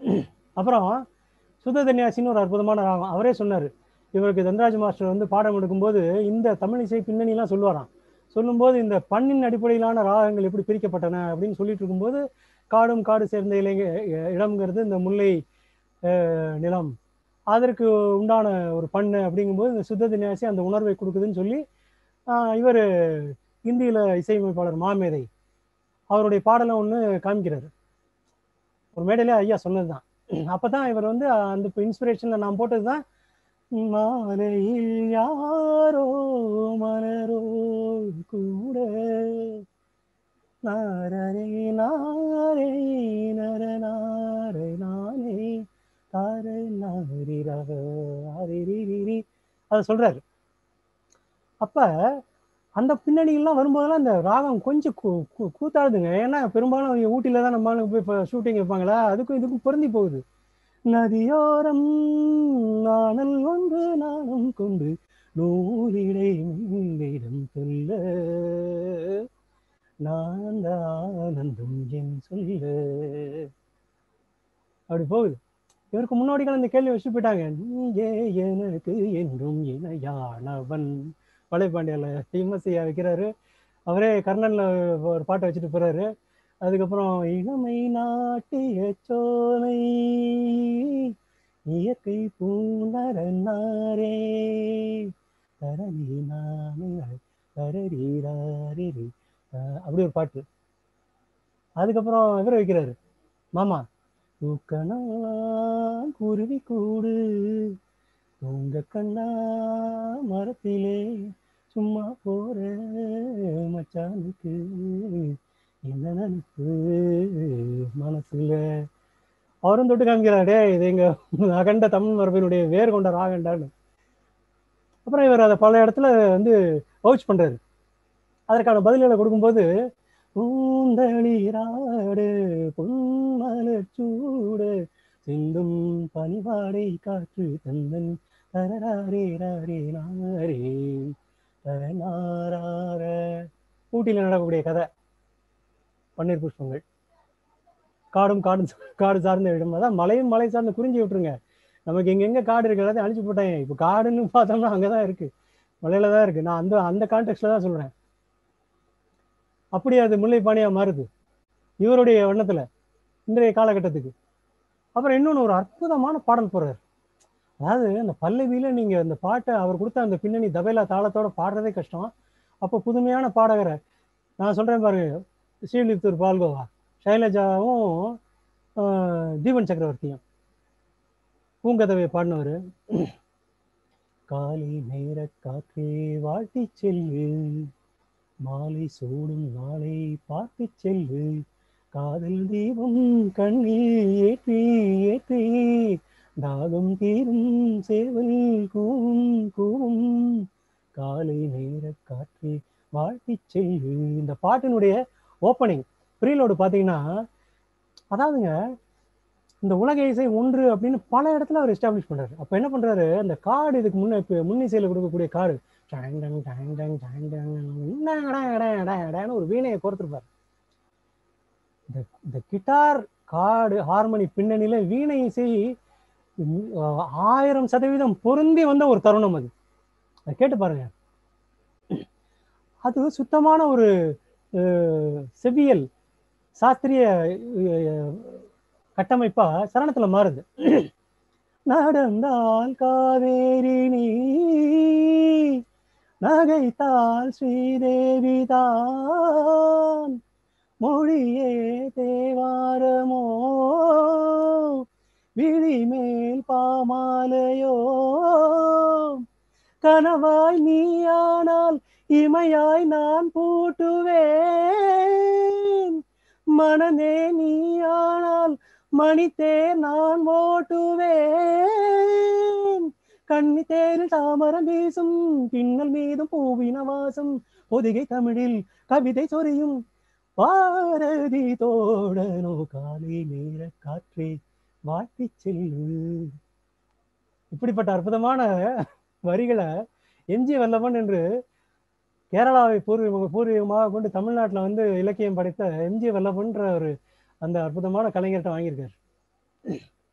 அப்புறம் சுத்த தன்யாசின்னு ஒரு அற்புதமான ராகம் அவரே சொன்னார் இவருக்கு தன்ராஜ் மாஸ்டர் வந்து பாடம் எடுக்கும்போது இந்த தமிழ் இசை பின்னணிலாம் சொல்லுவாராம் சொல்லும்போது இந்த பண்ணின் அடிப்படையிலான ராகங்கள் எப்படி பிரிக்கப்பட்டன அப்படின்னு சொல்லிட்டு இருக்கும்போது காடும் காடு சேர்ந்த இலைங்க இடம்ங்கிறது இந்த முல்லை அஹ், நிலம் அதற்கு உண்டான ஒரு பண்ணு அப்படிங்கும்போது இந்த சுத்த தன்யாசி அந்த உணர்வை கொடுக்குதுன்னு சொல்லி இவர் இந்தியில இசையமைப்பாளர் மாமேதை அவருடைய பாடலை ஒன்று காமிக்கிறாரு ஒரு மேடையிலே ஐயா சொன்னதுதான் அப்பதான் இவர் வந்து அந்த இன்ஸ்பிரேஷன்ல நான் போட்டது தான் மாலையில் யாரோ மலரோ கூட நாரே நாரே நர நாரை நானே தாரை நாரி ரவ ஆரிரிரிரி அதை சொல்றாரு அப்ப அந்த பின்னணியெல்லாம் வரும்போதெல்லாம் இந்த ராகம் கொஞ்சம் கூ- கூ- கூத்தாடுதுங்க ஏன்னா பெரும்பாலும் அவங்க ஊட்டியில தான் நம்ம ஆளுங்க போய் இப்போ ஷூட்டிங் வைப்பாங்களா அதுக்கும் இதுக்கும் பொருந்தி போகுது நதியோரம் நாணல் ஒன்று நானும் கொண்டு நூலிடை மீண்டிடம் சொல்ல நான் ஆனந்தம் என் சொல்ல அப்படி போகுது இவருக்கு முன்னோடிகள் இந்த கேள்வி வச்சு போயிட்டாங்க நீயே எனக்கு என்றும் இணையானவன் பழையபாண்டியால விமர்சையா வைக்கிறாரு அவரே கர்ணன்ல ஒரு பாட்டை வச்சுட்டு போறாரு அதுக்கப்புறம் இளமை நாட்டிய சோலை இயற்கை பூந்தரனாரே தரணி நானே தரரீராரிரி அஹ் அப்படி ஒரு பாட்டு அதுக்கப்புறம் இவர் வைக்கிறாரு மாமா தூக்கணா குருவி கூடு உங்க கண்ணா மரத்திலே சும்மா போற மச்சானுக்கு என்ன நினைப்பு மனசுல அவரும் தொட்டு காமிக்கிறார் டே இது எங்க அகண்ட தமிழ் மரபினுடைய வேர் கொண்ட ராகண்டான்னு அப்புறம் இவர் அதை பல இடத்துல வந்து வவுச் பண்றாரு அதற்கான பதில்களை கொடுக்கும்போது பூந்தளிராடு பொன்மலர் சூடு சிந்தும் பனிவாடை காற்று தந்தன் தரராரே ராரே நாரே தரநாரார ஊட்டியில் நடக்கக்கூடிய கதை பன்னீர் புஷ்பங்கள் காடும் காடும் காடு சார்ந்த இடம் அதான் மலையும் மலை சார்ந்த குறிஞ்சி விட்டுருங்க நமக்கு எங்கெங்க காடு இருக்கு எல்லாத்தையும் அழிச்சு போட்டாங்க இப்போ காடுன்னு பார்த்தோம்னா அங்கதான் இருக்கு மலையில தான் இருக்கு நான் அந்த அந்த கான்டெக்ட்ல தான் சொல்றேன் அப்படி அது முல்லை பாணியா மாறுது இவருடைய வண்ணத்துல இன்றைய காலகட்டத்துக்கு அப்புறம் இன்னொன்று ஒரு அற்புதமான பாடல் போடுறாரு அதாவது அந்த பல்லவியில நீங்க அந்த பாட்டை அவர் கொடுத்த அந்த பின்னணி தபேலா தாளத்தோட பாடுறதே கஷ்டம் அப்போ புதுமையான பாடகரை நான் சொல்றேன் பாருங்க ஸ்ரீலிப்தூர் பால்கோவா சைலஜாவும் ஆஹ், தீபன் சக்கரவர்த்தியும் பூங்கதவை பாடினவர் காலை நேர காற்றே வாழ்த்தி செல்லு மாலை சூடும் நாளை பார்த்து செல்லு காதல் தீபம் கண்ணில் ஏற்றி ஏற்றி தாகம் தீரும் சேவல் கூவும் கூவும் காலை நேர காற்றே வாழ்த்தி செல்லு இந்த பாட்டினுடைய ஓப்பனிங் ப்ரீலோடு பார்த்தீங்கன்னா அதாவதுங்க இந்த உலக இசை ஒன்று அப்படின்னு பல இடத்துல அவர் எஸ்டாப்ளிஷ் பண்றாரு அப்ப என்ன பண்றாரு அந்த கார்டு இதுக்கு முன்ன இப்ப முன்னிசையில கொடுக்கக்கூடிய கார்டு டேங் டங் டேங் டங் டேங் டங் என்ன எடா எடா எடா எடான்னு ஒரு வீணையை கோர்த்துருப்பாரு இந்த இந்த கிட்டார் கார்டு ஹார்மோனி பின்னணியில வீணை இசை உம், ஆயிரம் சதவீதம் பொருந்தி வந்த ஒரு தருணம் அது அதை கேட்டு பாருங்க அது சுத்தமான ஒரு அஹ், செவ்வியல் சாஸ்திரிய அஹ், கட்டமைப்பா சரணத்துல மாறுது நடந்தால் காவேரி நீ நகைத்தால் ஸ்ரீதேவிதான் மொழியே தேவாரமோ விழிமேல் பாமாலையோ கனவாய் நீயானால் இமையாய் நான் பூட்டுவேன் மனதே நீயானால் மணித்தேர் நான் ஓட்டுவேன் கண்ணி தேரில் தாமரம் வீசும் பின்னல் மீதும் பூவின வாசம் பொதிகை தமிழில் கவிதை சொரியும் பாரதி தோழனோ காலை நேர காற்றே வாழ்த்தி செல்லு இப்படிப்பட்ட அற்புதமான வரிகளை எம்ஜி வல்லவன் என்று கேரளாவை பூர்வீக பூர்வீகமாக கொண்டு தமிழ்நாட்டில் வந்து இலக்கியம் படைத்த எம்ஜி வல்லவன்ற ஒரு அந்த அற்புதமான கலைஞர்கிட்ட வாங்கியிருக்காரு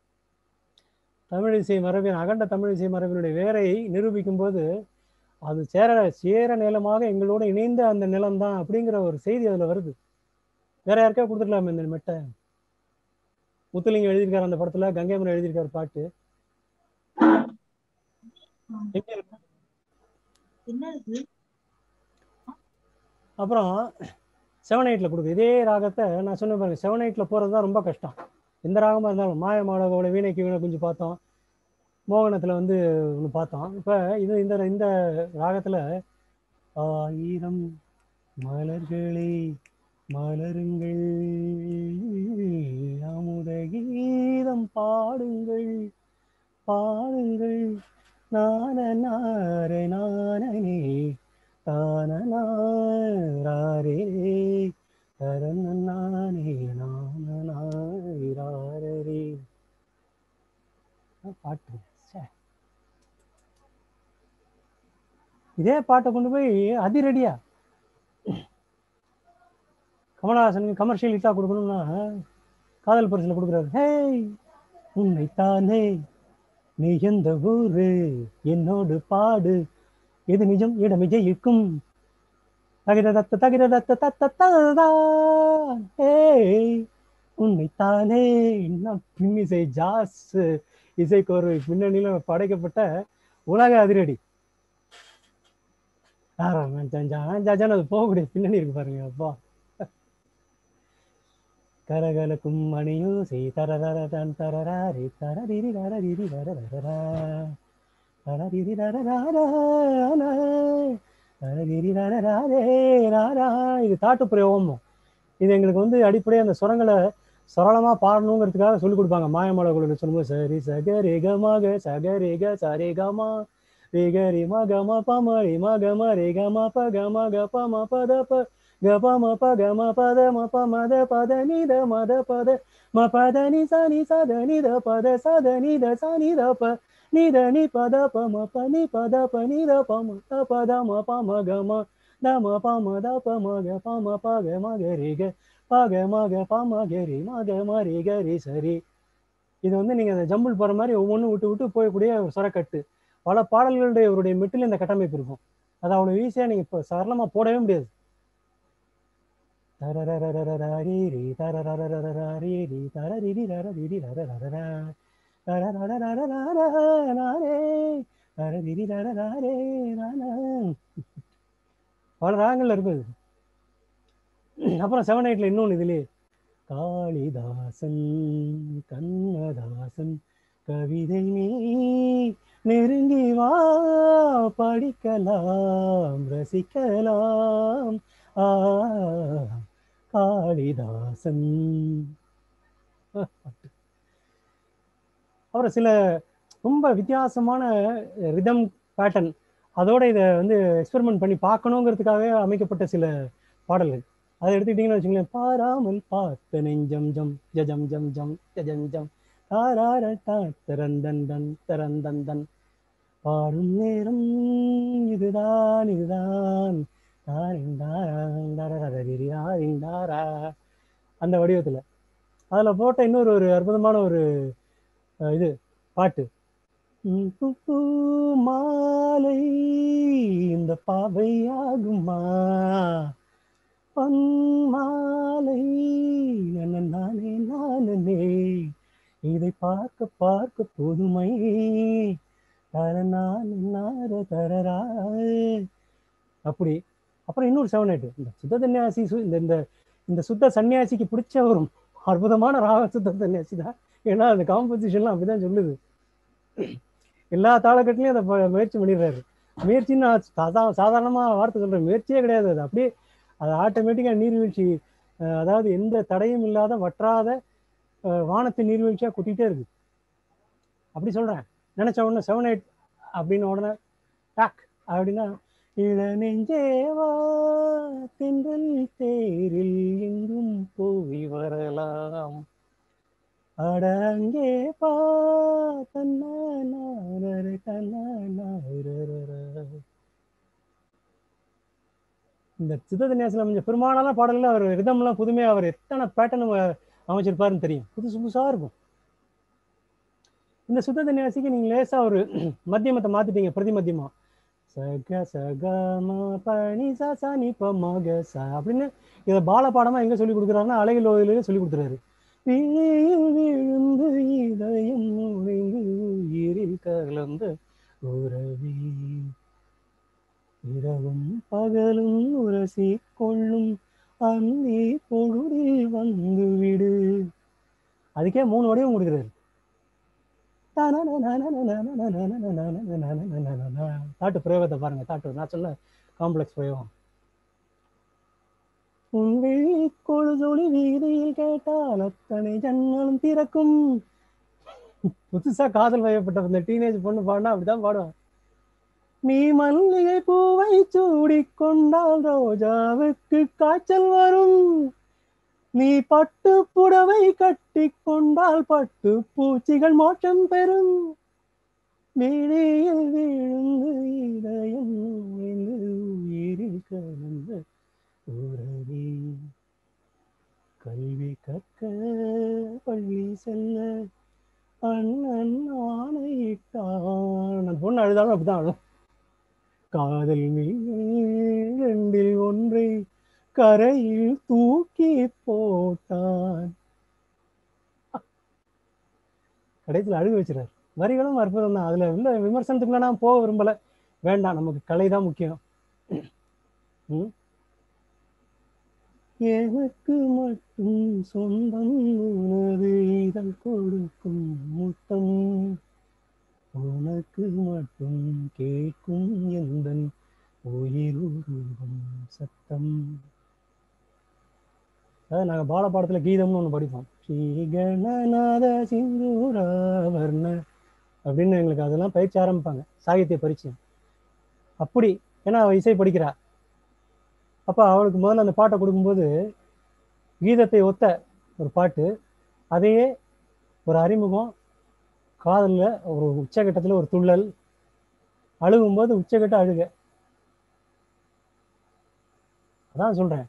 தமிழிசை மரபின் அகண்ட தமிழிசை மரபினுடைய வேரை நிரூபிக்கும் போது அது சேர சேர நிலமாக எங்களோட இணைந்த அந்த நிலம்தான் அப்படிங்கிற ஒரு செய்தி அதுல வருது வேற யாருக்கா கொடுத்துடலாமே இந்த மெட்டை முத்துலிங்கம் எழுதியிருக்காரு அந்த படத்துல கங்கைமரன் எழுதியிருக்காரு பாட்டு எங்க இருக்கு? என்னது அப்புறம் செவன் எயிட்ல கொடுக்கு இதே ராகத்தை நான் சொன்ன பாருங்க செவன் எயிட்ல போறது தான் ரொம்ப கஷ்டம் எந்த ராகமா இருந்தாலும் மாய மாடகோட வீணைக்கு வீணை குஞ்சு பார்த்தோம் மோகனத்துல வந்து ஒன்று பார்த்தோம் இப்போ இது இந்த இந்த ராகத்துல ஆயிரம் மலர்களே மலருங்கள் அமுத கீதம் பாடுங்கள் பாடுங்கள் நான நாரே நானே தானே தரநானே நானே பாட்டு ச்சே. இதே பாட்டை கொண்டு போய் அதிரடியா கமலஹாசனுக்கு கமர்ஷியல் ஹிட்டா கொடுக்கணும்னா காதல் பரிசுல கொடுக்குறாரு ஹேய் உன்னைத்தானே நீ எந்த ஊரு என்னோடு பாடு எது நிஜம் இடம் ஜெயிக்கும் தகிட தத்த தகிட தத்த தத்த ததான் ஏய் உன்னைத்தானே என்ன பின்னிசை ஜாஸ் இசைக்கோர்வை பின்னணியில படைக்கப்பட்ட உலக அதிரடி ஆறாம் ஜாஜான அது போகக்கூடிய பின்னணி இருக்கு பாருங்க அப்பா கரகலக்கும் மணியோசை தரதர தன் தரராரி தரரிரி தரரிரி தரரரரா தரரிரி தரராரா தரரிரி தரராரே ராரா இது தாட்டு பிரயோகமும் இது எங்களுக்கு வந்து அடிப்படையாக அந்த சுரங்களை சரளமா பாடணுங்கிறதுக்காக சொல்லி கொடுப்பாங்க மாயமலை குழுவில் சொல்லும்போது சரி சக ரேக மக சக ரேக சரே கமா ரேக ரே ம கம பம ரே ம கம ரே கம ப கம க ப ம பத ப க ப ம ப க ம பத ம ப ம த பத நி த ம த பத ம பத நி ச நி ச த நி த பத ச த நி த ச நி த ப நி த நி பத ப ம ப நி பத ப நி த ப ம த ப த ம ப ம க ம த ம ப ம த ப ம க ப ம ப க ம க ரே க ப க ம க ப ம க ரே ம க ம ரே க ரே சரி இது வந்து நீங்க அந்த ஜம்பிள் போற மாதிரி ஒவ்வொன்றும் விட்டு விட்டு போயக்கூடிய ஒரு சொரக்கட்டு பல பாடல்களுடைய அவருடைய மெட்டில் இந்த கட்டமைப்பு இருக்கும் அது அவ்வளவு ஈஸியா நீங்க இப்போ சரளமா போடவே முடியாது தரரரரரரரீரி, தரரரரரரரீரி, தரரிரி ரரரிரி ரரரரரா. தரரரரரரரரரரே, தரரிரி ரரரரே, ரரா. பல ராகங்கள்ல இருக்குது அப்புறம் செவன் எயிட்ல இன்னொன்று இதுலயே காளிதாசன் கண்ணதாசன் கவிதை நீ நெருங்கி வா படிக்கலாம் ரசிக்கலாம் ஆ காளிதாசன் அப்புறம் சில ரொம்ப வித்தியாசமான ரிதம் பேட்டர்ன் அதோட இதை வந்து எக்ஸ்பெரிமெண்ட் பண்ணி பார்க்கணுங்கிறதுக்காகவே அமைக்கப்பட்ட சில பாடல்கள் அதை எடுத்துக்கிட்டிங்கன்னு வச்சுங்களேன் பாராமல் பார்த்த நெஞ்சம் ஜம் ஜஜம் ஜம் ஜம் ஜஜம் ஜம் தாரார தா திறந்தன் தன் திறந்தன் தன் பாடும் நேரம் இதுதான் இதுதான் தாரிந்தாரா அந்த வடிவத்துல அதுல போட்ட இன்னொரு ஒரு அற்புதமான ஒரு அஹ், இது பாட்டு உம் பூ பூ மாலை இந்த பாவையாகுமா பொன் மாலை நானே நானே இதை பார்க்க பார்க்க புதுமை தர நான் நார தரரா அப்படி அப்புறம் இன்னொரு செவன் எயிட் இந்த சுத்த சன்னியாசி சு- இந்த இந்த இந்த சுத்த சன்னியாசிக்கு பிடிச்ச ஒரு அற்புதமான ராக சுத்த சன்னியாசி தான் ஏன்னா அந்த காம்போசிஷன்லாம் அப்படிதான் சொல்லுது எல்லா தாளக்கட்டுலையும் அதை ப- முயற்சி பண்ணிடுறாரு முயற்சின்னு நான் சாதா சாதாரணமாக வார்த்தை சொல்கிறேன் முயற்சியே கிடையாது அது அப்படியே அது ஆட்டோமேட்டிக்காக நீர்வீழ்ச்சி அஹ், அதாவது எந்த தடையும் இல்லாத வற்றாத அஹ், வானத்து நீர்வீழ்ச்சியாக கொட்டிகிட்டே இருக்கு அப்படி சொல்கிறேன் நினச்ச உடனே செவன் எயிட் அப்படின்னு உடனே டாக் அப்படின்னா இள நெஞ்சேவா தென்றல் தேரில் எங்கும் போய் வரலாம் அட அங்கே பா தன்னா நாரர தன்னா நாரரர. இந்த சித்தன்யாசில் அமைஞ்ச பெரும்பாலான பாடல்கள் அவர் ரிதம்லாம் புதுமையாக அவர் எத்தனை பேட்டர்ன் அமைச்சிருப்பாருன்னு தெரியும் புதுசு புதுசாக இருக்கும் இந்த சுத்த தன்யாசிக்கு நீங்க லேசா ஒரு மத்தியமத்தை மாத்திட்டீங்க பிரதி மத்தியமா சக சக ம பனி சா சா நி ப ம க சா அப்படின்னு இதை பால பாடமா எங்க சொல்லி கொடுக்குறாருன்னா அழகில் ஓயிலே சொல்லி கொடுத்துறாரு விழியில் விழுந்து இதயம் நுழைந்து உயிரில் கலந்த உறவி இரவும் பகலும் உரசி கொள்ளும் அந்தி பொழுதில் வந்து விடு அதுக்கே மூணு வடிவம் கொடுக்குறாரு தாட்டு பிரயோகத்தை பாருங்க தாட்டு நான் சொல்ல காம்ப்ளெக்ஸ் பிரயோகம் உன் விழி கொழுதொளி வீதியில் கேட்டால் அத்தனை ஜன்னலும் திறக்கும் புதுசா காதல் வயப்பட்ட இந்த டீனேஜ் பொண்ணு பாடினா அப்படிதான் பாடுவான் நீ மல்லிகை பூவை சூடிக் கொண்டால் ரோஜாவுக்கு காய்ச்சல் வரும் நீ பட்டு புடவை கட்டி கொண்டால் பட்டு பூச்சிகள் மோட்சம் பெறும் வெளியில் விழுந்து இதயம் நுழைந்து உயிரில் கலந்த உறவி கல்வி கற்க பள்ளி செல்ல அண்ணன் ஆணையிட்டான் அந்த பொண்ணு அழுதாலும் அப்படிதான் அழும் காதல் மீன் ரெண்டில் ஒன்றை கரையில் தூக்கி போட்டான் கடைசியில் அழுக வச்சிடார் வரிகளும் அற்புதம் தான் அதுல உள்ள விமர்சனத்துக்குள்ள நான் போக விரும்பல வேண்டாம் நமக்கு கலை தான் முக்கியம் ம்? எனக்கு மட்டும் சொந்தம் உனது இதழ் கொடுக்கும் முத்தம் உனக்கு மட்டும் கேட்கும் எந்தன் உயிருருகும் சத்தம் அதாவது நாங்கள் பால பாடத்துல கீதம்னு ஒன்று படிப்போம் ஸ்ரீ கணநாத சிந்தூராவர்ண அப்படின்னு எங்களுக்கு அதெல்லாம் பயிற்சி ஆரம்பிப்பாங்க சாகித்ய பரிச்சயம் அப்படி ஏன்னா அவள் இசை படிக்கிறா அப்போ அவளுக்கு முதல்ல அந்த பாட்டை கொடுக்கும்போது கீதத்தை ஒத்த ஒரு பாட்டு அதையே ஒரு அறிமுகம் காதலில் ஒரு உச்சகட்டத்தில் ஒரு துள்ளல் அழுகும்போது உச்சகட்ட அழுக அதான் சொல்றேன்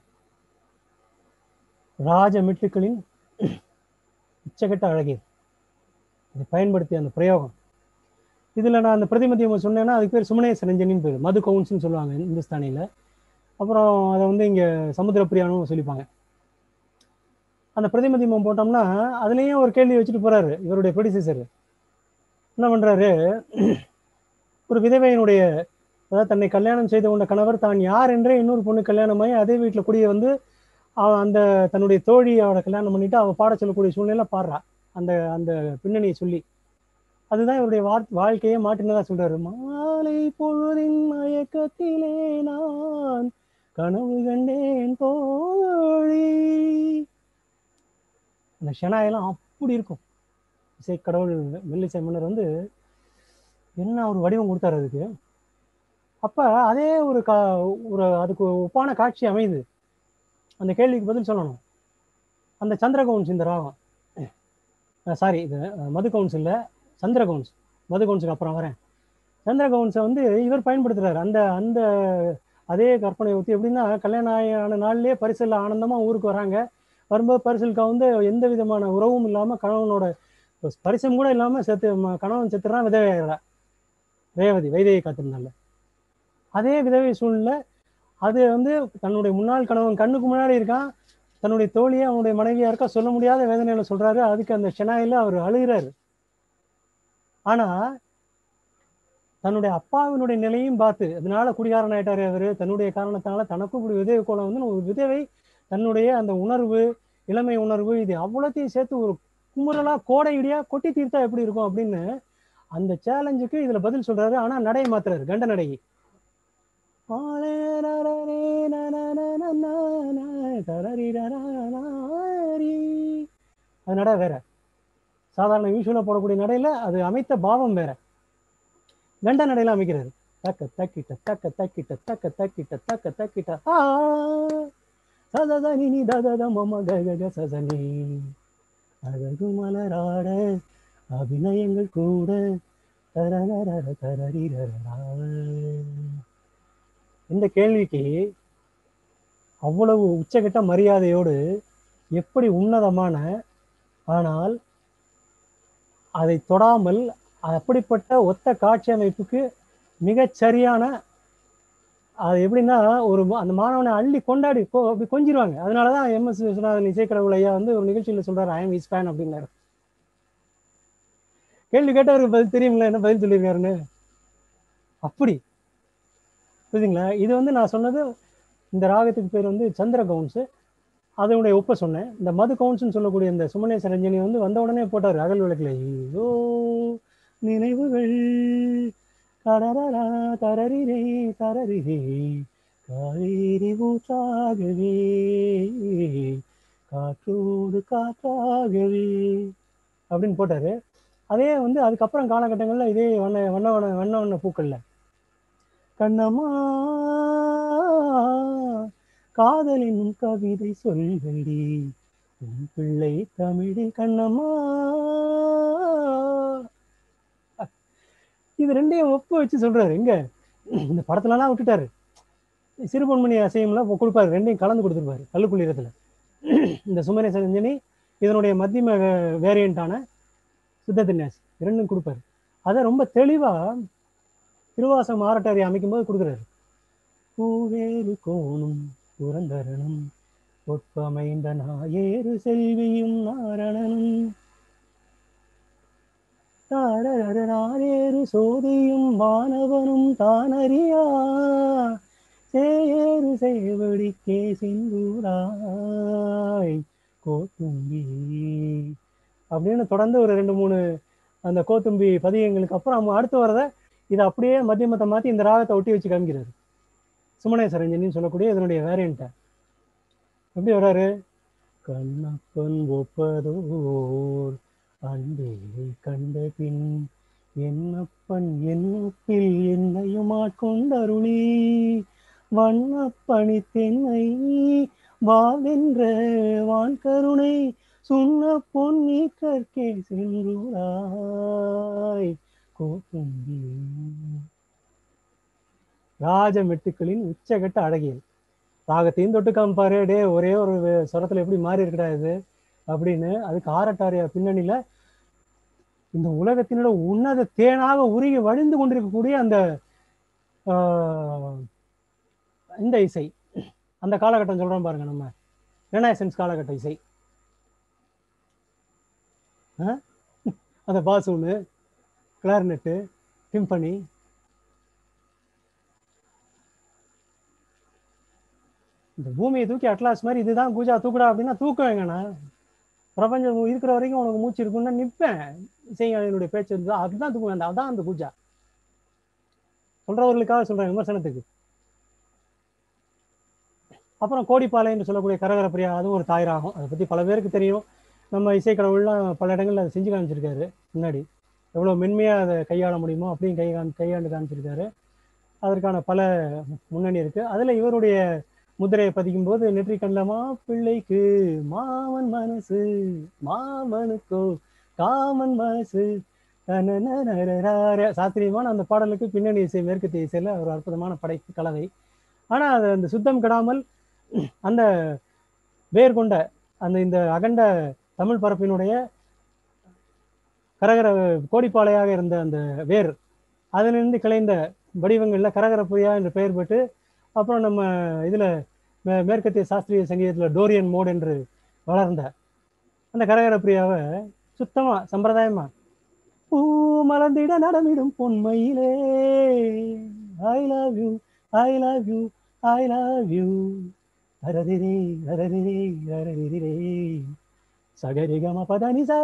ராஜ மிட்டுக்களின் உச்சகட்ட அழகியது அதை பயன்படுத்திய அந்த பிரயோகம் இதுல நான் அந்த பிரதிமத்தியம் சொன்னேன்னா அதுக்கு பேர் சுமனே சரஞ்சனின்னு பேர் மது கவுன்ஸ்னு சொல்லுவாங்க இந்துஸ்தானியில அப்புறம் அதை வந்து இங்க சமுத்திரப்பிரியானும் சொல்லிப்பாங்க அந்த பிரதிமதிமம் போட்டோம்னா அதுலயும் ஒரு கேள்வி வச்சுட்டு போறாரு இவருடைய ப்ரொடியூசர் என்ன பண்றாரு ஒரு விதவையினுடைய அதாவது தன்னை கல்யாணம் செய்து கொண்ட கணவர் தான் யார் என்றே இன்னொரு பொண்ணு கல்யாணமாகி அதே வீட்டில் குடிய வந்து அவன் அந்த தன்னுடைய தோழி அவளை கல்யாணம் பண்ணிட்டு அவள் பாட சொல்லக்கூடிய சூழ்நிலை பாடுறா அந்த அந்த பின்னணியை சொல்லி அதுதான் இவருடைய வா வாழ்க்கையை மாற்றினதா சொல்றாரு மாலை பொழுதின் மயக்கத்திலே நான் கனவு கண்டேன் தோழி அந்த ஷனாயெல்லாம் அப்படி இருக்கும் இசை கடவுள் மெல்லிசை மன்னர் வந்து என்ன ஒரு வடிவம் கொடுத்தாரு அதுக்கு அப்ப அதே ஒரு கா ஒரு அதுக்கு ஒப்பான காட்சி அமையுது அந்த கேள்விக்கு பதில் சொல்லணும் அந்த சந்திர கவுன்ஸ் இந்த ராகம் சாரி இது அஹ், மது கவுன்ஸ் இல்லை சந்திர கவுன்ஸ் மது கவுன்ஸுக்கு அப்புறம் வரேன் சந்திர கவுன்ஸை வந்து இவர் பயன்படுத்துறாரு அந்த அந்த அதே கற்பனை ஊற்றி எப்படின்னா கல்யாணம் ஆகி- ஆன நாள்லயே பரிசல் ஆனந்தமா ஊருக்கு வராங்க வரும்போது பரிசலுக்கு வந்து எந்த விதமான உறவும் இல்லாம கணவனோட பரிசம் கூட இல்லாம செத்து ம- கணவன் செத்துறான் விதவை ஆயிடுறா ரேவதி வைதேகி காத்திருந்தால அதே விதவை சூழ்நிலை அது வந்து தன்னுடைய முன்னாள் கணவன் கண்ணுக்கு முன்னாடி இருக்கான் தன்னுடைய தோழியை அவனுடைய மனைவியா இருக்கா சொல்ல முடியாத வேதனையில சொல்றாரு அதுக்கு அந்த ஷெனாயில அவர் அழுகிறாரு ஆனா தன்னுடைய அப்பாவினுடைய நிலையும் பார்த்து அதனால குடிகாரன் ஆயிட்டாரு அவரு தன்னுடைய காரணத்தினால தனக்கும் இப்படி விதவை கோலம் வந்து ஒரு விதவை தன்னுடைய அந்த உணர்வு இளமை உணர்வு இது அவ்வளோத்தையும் சேர்த்து ஒரு குமுறலா கோடை இடியா கொட்டி தீர்த்தா எப்படி இருக்கும் அப்படின்னு அந்த சேலஞ்சுக்கு இதுல பதில் சொல்றாரு ஆனா நடைய மாத்துறாரு கண்ட நடை அது நட வேற சாதாரண யூஸ்வலா போடக்கூடிய நடையில அது அமைத்த பாவம் வேற கண்ட நடையில அமைக்கிறாரு தக்க தக்கிட்ட தக்க தக்கிட்ட தக்க தக்கிட்ட தக்க தக்கிட்ட ஆ சதத நினி ததத மம கக சசனி அழகு மலராட அபிநயங்கள் கூட தரரர தரரிரரா. இந்த கேள்விக்கு அவ்வளவு உச்சகட்ட மரியாதையோடு எப்படி உன்னதமான ஆனால் அதை தொடாமல் அப்படிப்பட்ட ஒத்த காட்சி அமைப்புக்கு மிகச் சரியான அது எப்படின்னா ஒரு மா- அந்த மாணவனை அள்ளி கொண்டாடி கொ- அப்படி கொஞ்சிருவாங்க அதனால தான் எம்எஸ் விஸ்வநாதன் இசைக்கடவுள் ஐயா வந்து ஒரு நிகழ்ச்சியில் சொல்றாரு ஐ எம் இஸ் ஃபேன் அப்படின்னாரு கேள்வி கேட்டவருக்கு பதில் தெரியுங்களா என்ன பதில் சொல்லியிருக்காருன்னு அப்படி புரியுதுங்களா இது வந்து நான் சொன்னது இந்த ராகத்துக்கு பேர் வந்து சந்திர கவுன்ஸு அதனுடைய ஒப்ப சொன்னேன் இந்த மது கவுன்ஸ்னு சொல்லக்கூடிய இந்த சுமனேச ரஞ்சனி வந்து வந்த உடனே போட்டார் அகல் விளக்குல ஐயோ நினைவுகள் தரரரா தரரிரே தரரிரே காவேரி ஊற்றாகவே காற்றோடு காற்றாகவே அப்படின்னு போட்டாரு அதே வந்து அதுக்கப்புறம் காலகட்டங்கள்ல இதே வண்ண வண்ண வண்ண வண்ண வண்ண பூக்கள்ல கண்ணம்மா காதலினும் கவிதை சொல்வடி உன் பிள்ளை தமிழில் கண்ணம்மா இது ரெண்டையும் ஒப்பு வச்சு சொல்றாரு எங்க இந்த படத்துலலாம் விட்டுட்டாரு சிறுபொன்மணி அசையம்லாம் கொடுப்பாரு ரெண்டையும் கலந்து கொடுத்துருப்பாரு கல்லுக்குள்ளீரத்துல இந்த சுமனே சஞ்சனி இதனுடைய மத்தியம வேரியண்டான சுத்த தின்யாஸ் இரண்டும் கொடுப்பாரு அதை ரொம்ப தெளிவா திருவாசம் ஆரட்டாரி அமைக்கும் போது கொடுக்குறாரு பூவேறு கோணும் புரந்தரனும் ஒப்பமைந்த நாயேறு செல்வியும் நாரணனும் தாரரராரேறு சோதியும் வானவனும் தானறியா சேயேறு சேவடிக்கே சிந்தூராய் கோத்தும்பி அப்படின்னு தொடர்ந்து ஒரு ரெண்டு மூணு அந்த கோத்தும்பி பதியங்களுக்கு அப்புறம் அவங்க அடுத்து வரத இதை அப்படியே மத்தியமத்தை மாத்தி இந்த ராகத்தை ஒட்டி வச்சு காமிக்கிறாரு சுமணேச ரஞ்சனின்னு சொல்லக்கூடிய இதனுடைய வேரியண்ட்டை எப்படி வர்றாரு கண்ணப்பன் ஒப்பதோர் அன்பே கண்ட பின் என்னப்பன் என்னப்பில் என்னையும் ஆட்கொண்டருளி வண்ணப்பணி தென்னை வாவென்ற வான் கருணை சுண்ண பொன்னி கற்கே சென்றூராய் கோத்தும்பி ராஜமெட்டுக்களின் உச்சகட்ட அழகியல் ராகத்தையும் தொட்டு காமிப்பாரு டே ஒரே ஒரு வே- ஸ்வரத்துல எப்படி மாறி இருக்கடா இது அப்படின்னு அதுக்கு ஆரட்டாரிய பின்னணியில இந்த உலகத்தினோட உன்னத தேனாக உருகி வழிந்து கொண்டிருக்கக்கூடிய அந்த ஆஹ், இந்த இசை அந்த காலகட்டம் சொல்றோம் பாருங்க நம்ம ரெனாசன்ஸ் காலகட்ட இசை ஆ? அந்த பாசூனு கிளார்னெட்டு டிம்பனி இந்த பூமியை தூக்கி அட்லாஸ் மாதிரி இதுதான் பூஜா தூக்குடா அப்படின்னா தூக்குவேங்கண்ணா பிரபஞ்சம் இருக்கிற வரைக்கும் உனக்கு மூச்சு இருக்குன்னா நிற்பேன் இசைஞானியினுடைய பேச்சு இருந்தா அதுதான் தூக்குவேன் அந்த அதான் அந்த பூஜா சொல்றவர்களுக்காக சொல்றேன் விமர்சனத்துக்கு அப்புறம் கோடிப்பாலை என்று சொல்லக்கூடிய கரகர பிரியா அதுவும் ஒரு தாயராகும் அதை பத்தி பல பேருக்கு தெரியும் நம்ம இசை கடவுள்லாம் பல இடங்கள்ல அதை செஞ்சு காமிச்சிருக்காரு முன்னாடி எவ்வளவு மென்மையா அதை கையாள முடியுமோ அப்படியும் கை காமி கையாண்டு காமிச்சிருக்காரு அதற்கான பல முன்னணி இருக்கு அதுல இவருடைய முதிரையை பதிக்கும் போது நெற்றி கண்டமா பிள்ளைக்கு மாமன் மனசு மாமனுக்கோ காமன் மனசு தனனனரரார. சாஸ்திரியமான அந்த பாடலுக்கு பின்னணி இசை மேற்கத்திய இசையில ஒரு அற்புதமான படைப்பு கலவை ஆனா அது அந்த சுத்தம் கெடாமல் அந்த வேர் கொண்ட அந்த இந்த அகண்ட தமிழ் பரப்பினுடைய கரகர கோடிப்பாளையாக இருந்த அந்த வேர் அதிலிருந்து கிளைந்த வடிவங்கள்ல கரகரப்புரியா என்று பெயர் பெற்று அப்புறம் நம்ம இதுல மே- மேற்கத்திய சாஸ்திரிய சங்கீதத்துல டோரியன் மோட் என்று வளர்ந்த அந்த கரகரப்பிரியாவை சுத்தமா சம்பிரதாயமா பூ மலர்ந்திட நடமிடும் பொன்மையிலே I love you I love you I love you அரரிரே அரரிரே அரரிரே சகரிகம பதனிசா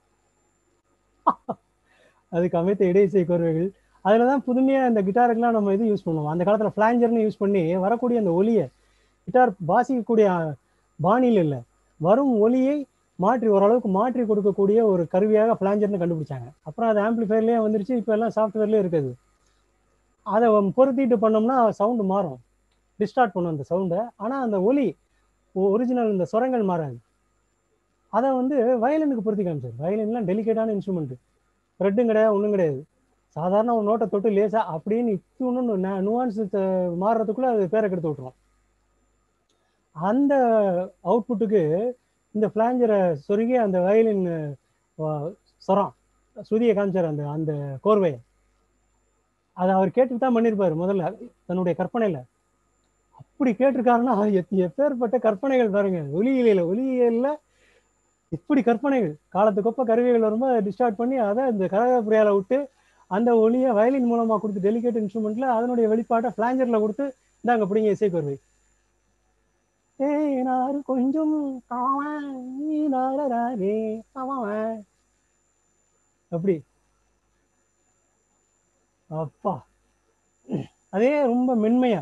அதுக்கு அமைத்த இடையிசை கோர்வைகள் அதுல தான் புதுமையா இந்த கிட்டாருக்கெல்லாம் நம்ம இது யூஸ் பண்ணுவோம் அந்த காலத்துல ஃபிளாஞ்சர்னு யூஸ் பண்ணி வரக்கூடிய அந்த ஒலியை கிட்டார் வாசிக்கக்கூடிய பாணியில் இல்லை வரும் ஒலியை மாற்றி ஓரளவுக்கு மாற்றி கொடுக்கக்கூடிய ஒரு கருவியாக ஃபிளாஞ்சர்னு கண்டுபிடிச்சாங்க அப்புறம் அது ஆம்பிளிஃபயர்லேயே வந்துருச்சு இப்போ எல்லாம் சாஃப்ட்வேர்லேயே இருக்குது அதை பொருத்திட்டு பண்ணோம்னா சவுண்டு மாறும் டிஸ்டார்ட் பண்ணும் அந்த சவுண்டை ஆனால் அந்த ஒலி ஒரிஜினல் இந்த சுரங்கள் மாறாது அதை வந்து வயலினுக்கு பொருத்தி காமிச்சார் வயலின்லாம் டெலிகேட்டான இன்ஸ்ட்ருமெண்ட் த்ரெட்டும் கிடையாது ஒன்றும் கிடையாது சாதாரண ஒரு நோட்டை தொட்டு லேசா அப்படின்னு இத்துன்னு நுவான்ஸ் மாறுறதுக்குள்ள அது பேரை கெடுத்து விட்டுரும் அந்த அவுட்புட்டுக்கு இந்த ஃபிளாஞ்சரை சொருகி அந்த வயலின் சொரம் ஸ்ருதியை காமிச்சார் அந்த அந்த கோர்வையை அதை அவர் கேட்டுட்டு தான் பண்ணியிருப்பாரு முதல்ல தன்னுடைய கற்பனையில அப்படி கேட்டிருக்காருன்னா எத்- எப்பேற்பட்ட கற்பனைகள் பாருங்க ஒலியியல ஒலியியல்ல இப்படி கற்பனைகள் காலத்துக்கொப்ப கருவிகள் வரும்போது அதை டிஸ்டார்ட் பண்ணி அதை இந்த கரகப்புரியால விட்டு அந்த ஒலியை வயலின் மூலமா கொடுத்து டெலிகேட் இன்ஸ்ட்ருமெண்ட்ல அதனுடைய வெளிப்பாட்டை ஃபிளாஞ்சர்ல கொடுத்து இந்தாங்க பிடிங்க இசைக்கருவி ஏய் நாரு கொஞ்சம் காவன் நீ நாரராரே அவன் அப்படி அப்பா அதே ரொம்ப மென்மையா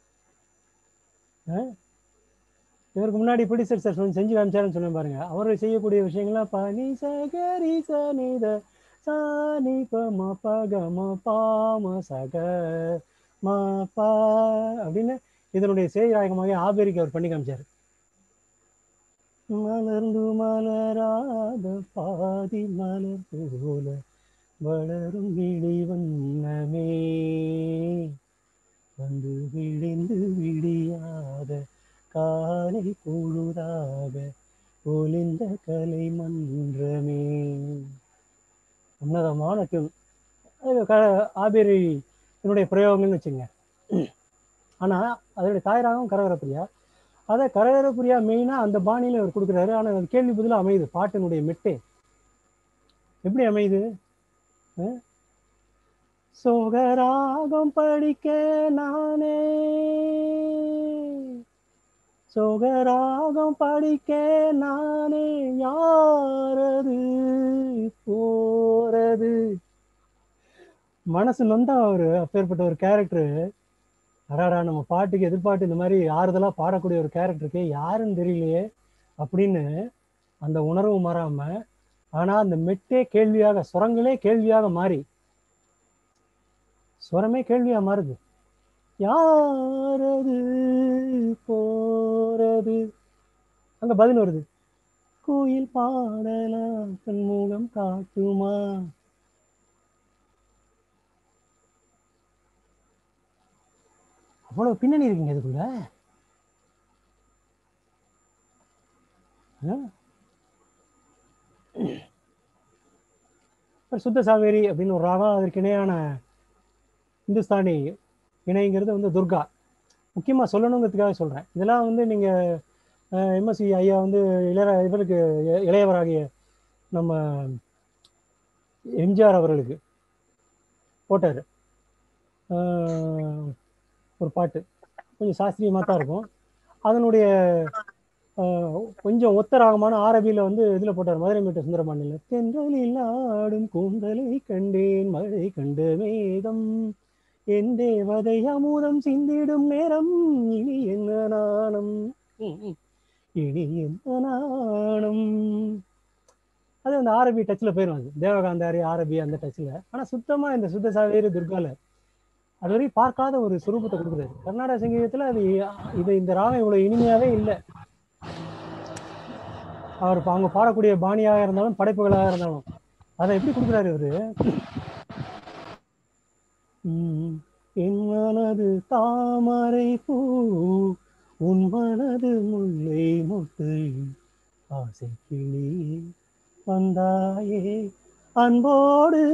அஹ்? இவருக்கு முன்னாடி பிடிச்சர் சார் சொல்லி செஞ்சு காமிச்சாருன்னு சொன்னேன் பாருங்க அவர் செய்யக்கூடிய விஷயங்கள்லாம் பா நீ சகரி சனித சாணி ப ம ப க ம பா ம சக ம ப அப்படின்னு இதனுடைய சேராயகமாக ஆபேரிக்கு அவர் பண்ணி காமிச்சாரு மலர்ந்து மலராத பாதி மலர் போல வளரும் விழி வண்ணமே வந்து விழிந்து விடியாத காலை பொழுதாக ஒளிந்த கலை மன்றமே உன்னதமான டியூன் அது க ஆபேரி என்னுடைய பிரயோகங்கள்னு வச்சுங்க ஆனா அதனுடைய தாயராகவும் கரகரப்பிரியா அதை கரகரப்பிரியா மெயினா அந்த பாணியில அவர் கொடுக்குறாரு ஆனா அது கேள்வி பதிலா அமையுது பாட்டினுடைய மெட்டே எப்படி அமையுது அஹ்? சோகராகம் படிக்க நானே சோகராகம் படிக்க நானே யாரது போறது மனசு நொந்தா அவரு அப்பேற்பட்ட ஒரு கேரக்டர் அடாடா நம்ம பாட்டுக்கு எதிர்பார்த்து இந்த மாதிரி ஆறுதலா பாடக்கூடிய ஒரு கேரக்டருக்கு யாருன்னு தெரியலையே அப்படின்னு அந்த உணர்வு மாறாம ஆனா அந்த மெட்டே கேள்வியாக சுரங்களே கேள்வியாக மாறி சுரமே கேள்வியா மாறுது யாரது போறது அங்க பதில் வருது கோயில் பாடலாம் தன் முகம் காட்டுமா அவ்வளவு பின்னணி இருக்குங்க இதுக்குள்ள ஆ? அப்புறம் சுத்த சாவேரி அப்படின்னு ஒரு ராகம் அதற்கு இணையான இந்துஸ்தானி இணைங்கிறது வந்து துர்கா முக்கியமாக சொல்லணுங்கிறதுக்காக சொல்கிறேன் இதெல்லாம் வந்து நீங்கள் எம்எஸ்சி ஐயா வந்து இளைய இவருக்கு இ- இளையவராகிய நம்ம எம்ஜிஆர் அவர்களுக்கு போட்டார் ஒரு பாட்டு கொஞ்சம் சாஸ்திரியமாக தான் இருக்கும் அதனுடைய ஆஹ், கொஞ்சம் ஒத்த ராகமான ஆரபியில் வந்து இதில் போட்டார் மதுரை மீட்ட சுந்தரபாண்டியில் தென்றலில் ஆடும் கூந்தலை கண்டேன் மழை கண்ட மேகம் என் தேவதை அமுதம் சிந்திடும் நேரம் இனி என்ன நாணம் ம், ம். இனி என்ன நாணம் அது அந்த ஆரபி டச்சில் போயிடும் அது தேவகாந்தாரி ஆரபி அந்த டச்சில் ஆனால் சுத்தமாக இந்த சுத்த சாவேரி துர்கால அது வரைக்கும் பார்க்காத ஒரு சுரூபத்தை கொடுக்குறாரு கர்நாடக சங்கீதத்தில் அது இது இந்த ராகம் இவ்வளோ இனிமையாவே இல்லை அவர் இப்ப அவங்க பாடக்கூடிய பாணியாக இருந்தாலும் படைப்புகளாக இருந்தாலும் அதை எப்படி கொடுக்குறாரு இவரு உம், என் மனது தாமரை பூ உன் மனது முல்லை முட்டு ஆசை கிளி வந்தாயே அன்போடு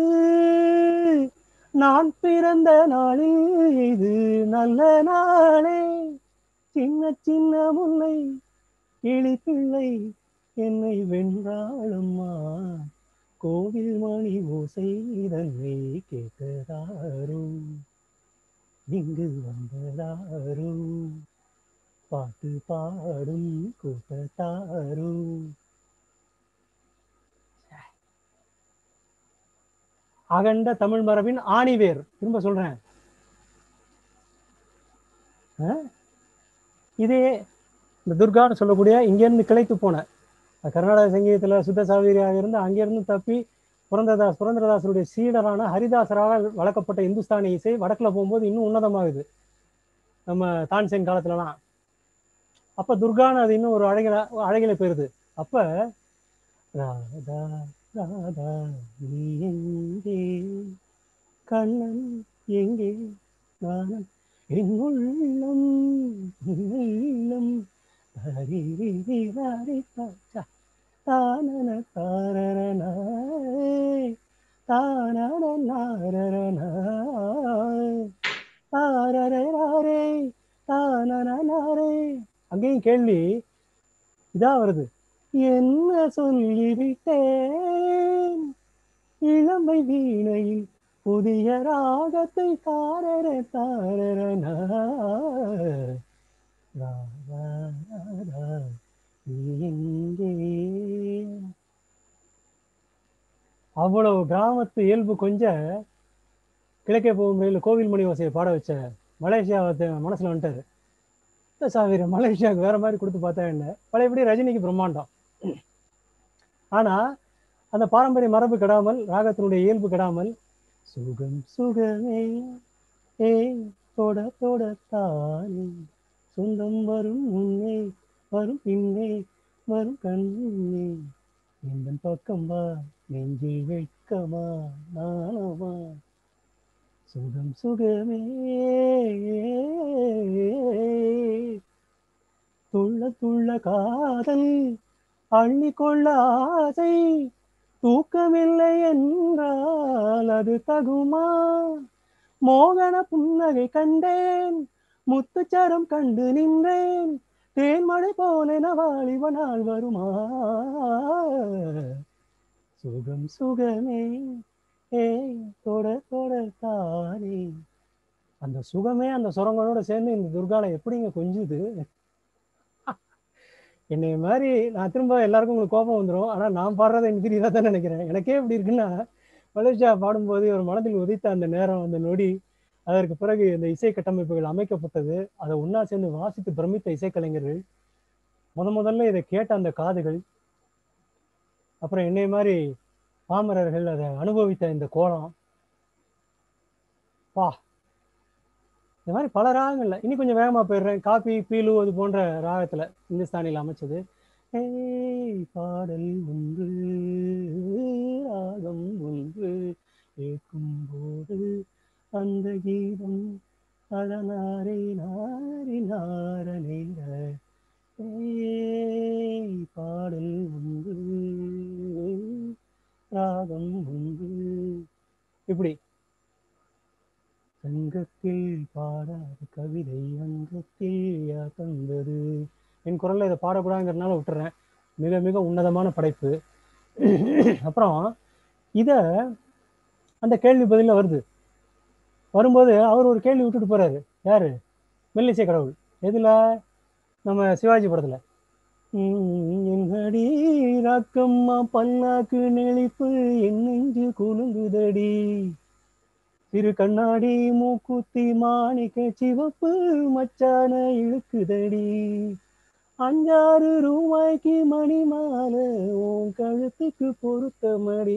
நான் பிறந்த நாளில் இது நல்ல நாளே சின்ன சின்ன முல்லை கிளி பிள்ளை என்னை வென்றாளம்மா கோவில் மணி ஓசை இதனை கேட்டதாரோ இங்கு வந்ததாரோ பாட்டு பாடும் கூட்டத்தாரோ அகண்ட தமிழ் மரபின் ஆணிவேர் திரும்ப சொல்றேன் ஆ? இதே இந்த துர்கான்னு சொல்லக்கூடிய இங்கேருந்து கிளைத்து போன கர்நாடக சங்கீதத்தில் சுத்த சாவிரியாக இருந்து அங்கேருந்து தப்பி புரந்ததாஸ் புரந்தரதாசருடைய சீடரான ஹரிதாசராக வளர்க்கப்பட்ட இந்துஸ்தானி இசை வடக்குல போகும்போது இன்னும் உன்னதமாகுது நம்ம தான்சேன் காலத்துலலாம் அப்ப துர்கான்னு அது இன்னும் ஒரு அழகில அழகில போயிருது அப்ப ராதா ராதா நீ எங்கே கண்ணன் எங்கே நானும் என் உள்ளம் என் உள்ளம் ஹரிரிரிராரிதா. தானன தாரரனாய் தானனனாரரனா. தாரரராரே, தானனனாரே. அங்கேயும் கேள்வி இதா வருது என்ன சொல்லிவிட்டேன் இளமை வீணையில் புதிய ராகத்தை தாரர தாரரனா ரா, ரா, ரா, ரா, நீ எங்கே அவ்வளவு கிராமத்து இயல்பு கொஞ்ச கிழக்கே போகும் ரயில் கோவில் மணி ஓசையை பாட வச்ச மலேசியா மனசுல வந்துட்டாரு இந்த சாவிர மலேசியாவுக்கு வேற மாதிரி கொடுத்து பார்த்தா என்ன பழையபடி ரஜினிக்கு பிரம்மாண்டம் ஆனா அந்த பாரம்பரிய மரபு கெடாமல் ராகத்தினுடைய இயல்பு கெடாமல் சுகம் சுகமே ஏ தொட தொடத்தானே சொந்தம் வரும் முன்னே வரும் பின்னே வரும் கண்ணே இந்த பக்கம் வா நெஞ்சில் வெட்கமா நாணமா சுகம் சுகமே துள்ள துள்ள காதல் அள்ளிக்கொள்ள ஆசை தூக்கமில்லை என்றால் அது தகுமா மோகன புன்னகை கண்டேன் முத்துச்சரம் கண்டு நின்றேன் தேன்மழை போல நவாழிவ நாள் வருமா சுகம் சுகமே ஏய் தொட தொட தானே அந்த சுகமே அந்த சுரங்களோட சேர்ந்து இந்த துர்கால எப்படிங்க கொஞ்சுது என்னை மாதிரி நான் திரும்ப எல்லாருக்கும் உங்களுக்கு கோபம் வந்துடும் ஆனா நான் பாடுறதை எனக்கு இதாக தான் நினைக்கிறேன் எனக்கே எப்படி இருக்குன்னா மலேசியா பாடும்போது ஒரு மனதில் உதித்த அந்த நேரம் அந்த நொடி அதற்கு பிறகு இந்த இசை கட்டமைப்புகள் அமைக்கப்பட்டது அதை ஒண்ணா சேர்ந்து வாசித்து பிரமித்த இசைக்கலைஞர்கள் முத முதல்ல இதை கேட்ட அந்த காதுகள் அப்புறம் என்னை மாதிரி பாமரர்கள் அதை அனுபவித்த இந்த கோலம் பா இந்த மாதிரி பல ராகங்கள்ல இனி கொஞ்சம் வேகமா போயிடுறேன் காப்பி பீலு அது போன்ற ராகத்துல இந்துஸ்தானியில் அமைச்சது ஏய் பாடல் ஒன்று ராகம் ஒன்று கேட்கும் போது அந்த கீதம் அதனாரே நாரி நார நேர ஏய் பாடல் ஒன்று ராகம் ஒன்று இப்படி சங்கத்தில் பாடாத கவிதை அங்கத்தில் யா தந்தது என் குரல்ல இதை பாடக்கூடாதுங்கிறதுனால விட்டுறேன் மிக மிக உன்னதமான படைப்பு அப்புறம் இத அந்த கேள்வி பதில வருது வரும்போது அவர் ஒரு கேள்வி விட்டுட்டு போறாரு யாரு மெல்லிசை கடவுள் எதுல நம்ம சிவாஜி படத்துல உம் என்னடி ராக்கம்மா பல்லாக்கு நெளிப்பு என் நெஞ்சு குலுங்குதடி திரு கண்ணாடி மூக்குத்தி மாணிக்க சிவப்பு மச்சான இழுக்குதடி அஞ்சாறு ரூபாய்க்கு மணி மாலை உன் கழுத்துக்கு பொருத்த மடி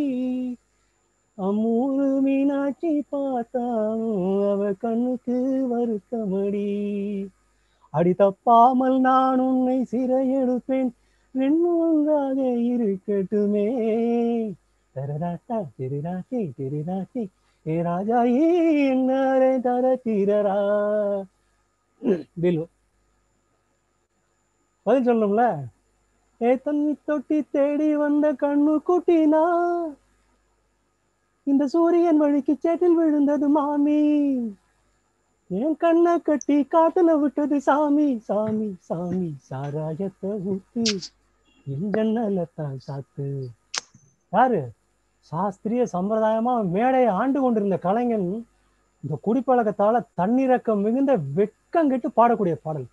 அம்மூரு மீனாட்சி பார்த்தாலும் அவ கண்ணுக்கு வருத்தமடி அடி தப்பாமல் நான் உன்னை சிறையெடுப்பேன் ரெண்டு ஒன்றாக இருக்கட்டுமே தரராட்டா திருராட்டி திருராட்டி ஏ ராஜா ஏன்னாரே தர தீரரா பிலு பதில் சொல்லணும்ல ஏ தண்ணி தொட்டி தேடி வந்த கண்ணு குட்டினா இந்த சூரியன் வழிக்கு சேற்றில் விழுந்தது மாமி என் கண்ணை கட்டி காத்துல விட்டது சாமி சாமி சாமி சாராயத்தை ஊத்து என் ஜன்னலத்தான் சாத்து யாரு சாஸ்திரிய சம்பிரதாயமா மேடையை ஆண்டு கொண்டிருந்த கலைஞன் இந்த குடிப்பழக்கத்தால தன்னிறக்கம் மிகுந்த வெக்கம் கெட்டு பாடக்கூடிய பாடல்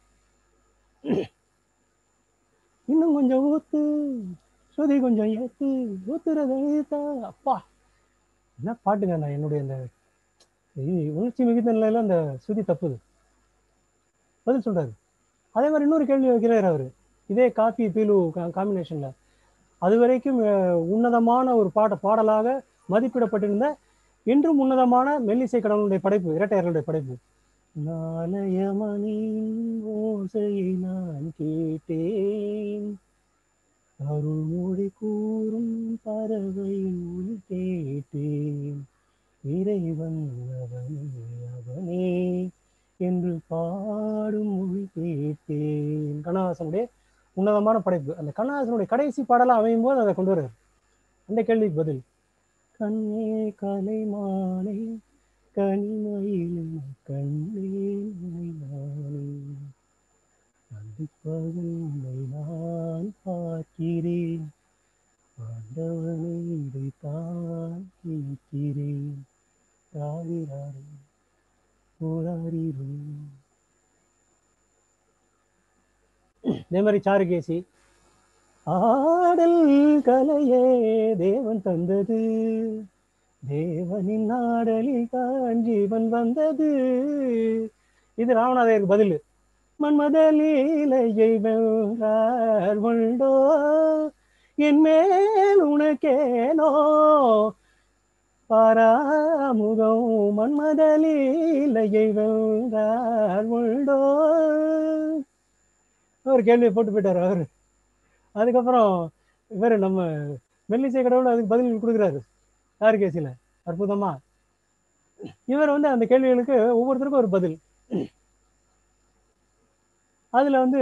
இன்னும் கொஞ்சம் ஊத்து ஸ்ருதி கொஞ்சம் ஏத்து ஊத்துறத ஏத்தா அப்பா என்ன பாட்டுங்க நான் என்னுடைய இந்த இ- உணர்ச்சி மிகுந்த நிலையில அந்த ஸ்ருதி தப்புது பதில் சொல்றாரு அதே மாதிரி இன்னொரு கேள்வி வைக்கிறார் அவரு இதே காப்பி பீலு காம்பினேஷன்ல அது வரைக்கும் அஹ், உன்னதமான ஒரு பாட பாடலாக மதிப்பிடப்பட்டிருந்த இன்றும் உன்னதமான மெல்லிசை கடவுளுடைய படைப்பு இரட்டையர்களுடைய படைப்பு நாணயமணியின் ஓசையை நான் கேட்டேன் அருள்மொழி கூறும் பறவையின் ஒலி கேட்டேன் இறைவன் அவனே அவனே என்று பாடும் மொழி கேட்டேன் கண்ணதாசனுடைய உன்னதமான படைப்பு அந்த கண்ணதாசனுடைய கடைசி பாடலா அமையும் போது அதை கொண்டு வர்றாரு அந்த கேள்விக்கு பதில் கண்ணே கலைமானே கனிமயிலும் கண்ணே உன்னை நானே அடிப்பகலை நான் பார்க்கிறேன் ஆண்டவனை இதைத்தான் கேட்கிறேன் ராரிராரி போராரிரும் இதே மாதிரி சாருகேசி ஆடல் கலையே தேவன் தந்தது தேவனின் ஆடலில் தான் ஜீவன் வந்தது இது ராமநாதையருக்கு பதில் மன்மத லீலையை வென்றார் உண்டோ என் மேல் உனக்கேனோ பாராமுகம் மன்மத லீலையை வென்றார் உண்டோ ஒரு கேள்வியை போட்டு போயிட்டார் அவர் அதுக்கப்புறம் இவர் நம்ம மெல்லிசை கடவுள் அதுக்கு பதில் கொடுக்குறாரு யார் கேசில அற்புதமா இவர் வந்து அந்த கேள்விகளுக்கு ஒவ்வொருத்தருக்கும் ஒரு பதில் அதுல வந்து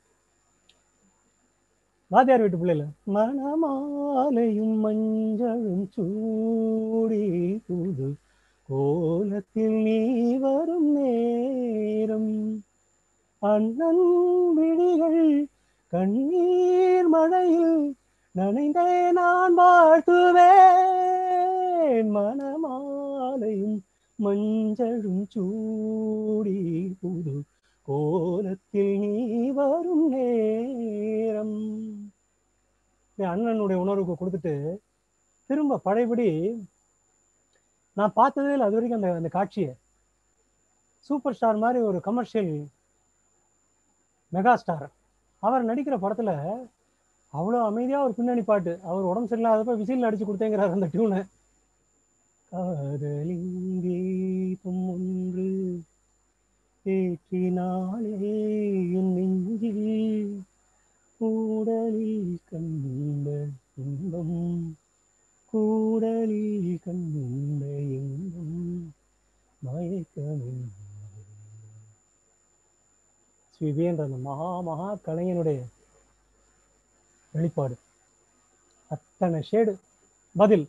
வாத்தியார் வீட்டு பிள்ளைல மணமாலையும் மஞ்சளும் சூடி புது கோலத்தில் நீ வரும் நேரம் அண்ணன் விழிகள் கண்ணீர் மழையில் நனைந்தே நான் வாழ்த்துவேன் மணமாலையும் மஞ்சளும் சூடி புது கோலத்தில் நீ வரும் நேரம் என் அண்ணனுடைய உணர்வுக்கு கொடுத்துட்டு திரும்ப பழையபடி நான் பார்த்ததே இல்லை அது வரைக்கும் அந்த அந்த காட்சியை சூப்பர் ஸ்டார் மாதிரி ஒரு கமர்ஷியல் மெகா ஸ்டார் அவர் நடிக்கிற படத்துல அவ்வளோ அமைதியா ஒரு பின்னணி பாட்டு அவர் உடம்பு சரியில்லாதப்ப விசில் அடிச்சு கொடுத்தேங்கிறார் அந்த டியூனை காதலின் தீபம் ஒன்று ஏற்றினாலே என் நெஞ்சில் கூடலில் கண்ட இன்பம் கூடலில் கண்ட இன்பம் மயக்கமின் ஸ்ரீவேன்ற அந்த மகா மகா கலைஞனுடைய வெளிப்பாடு அத்தனை ஷேடு பதில்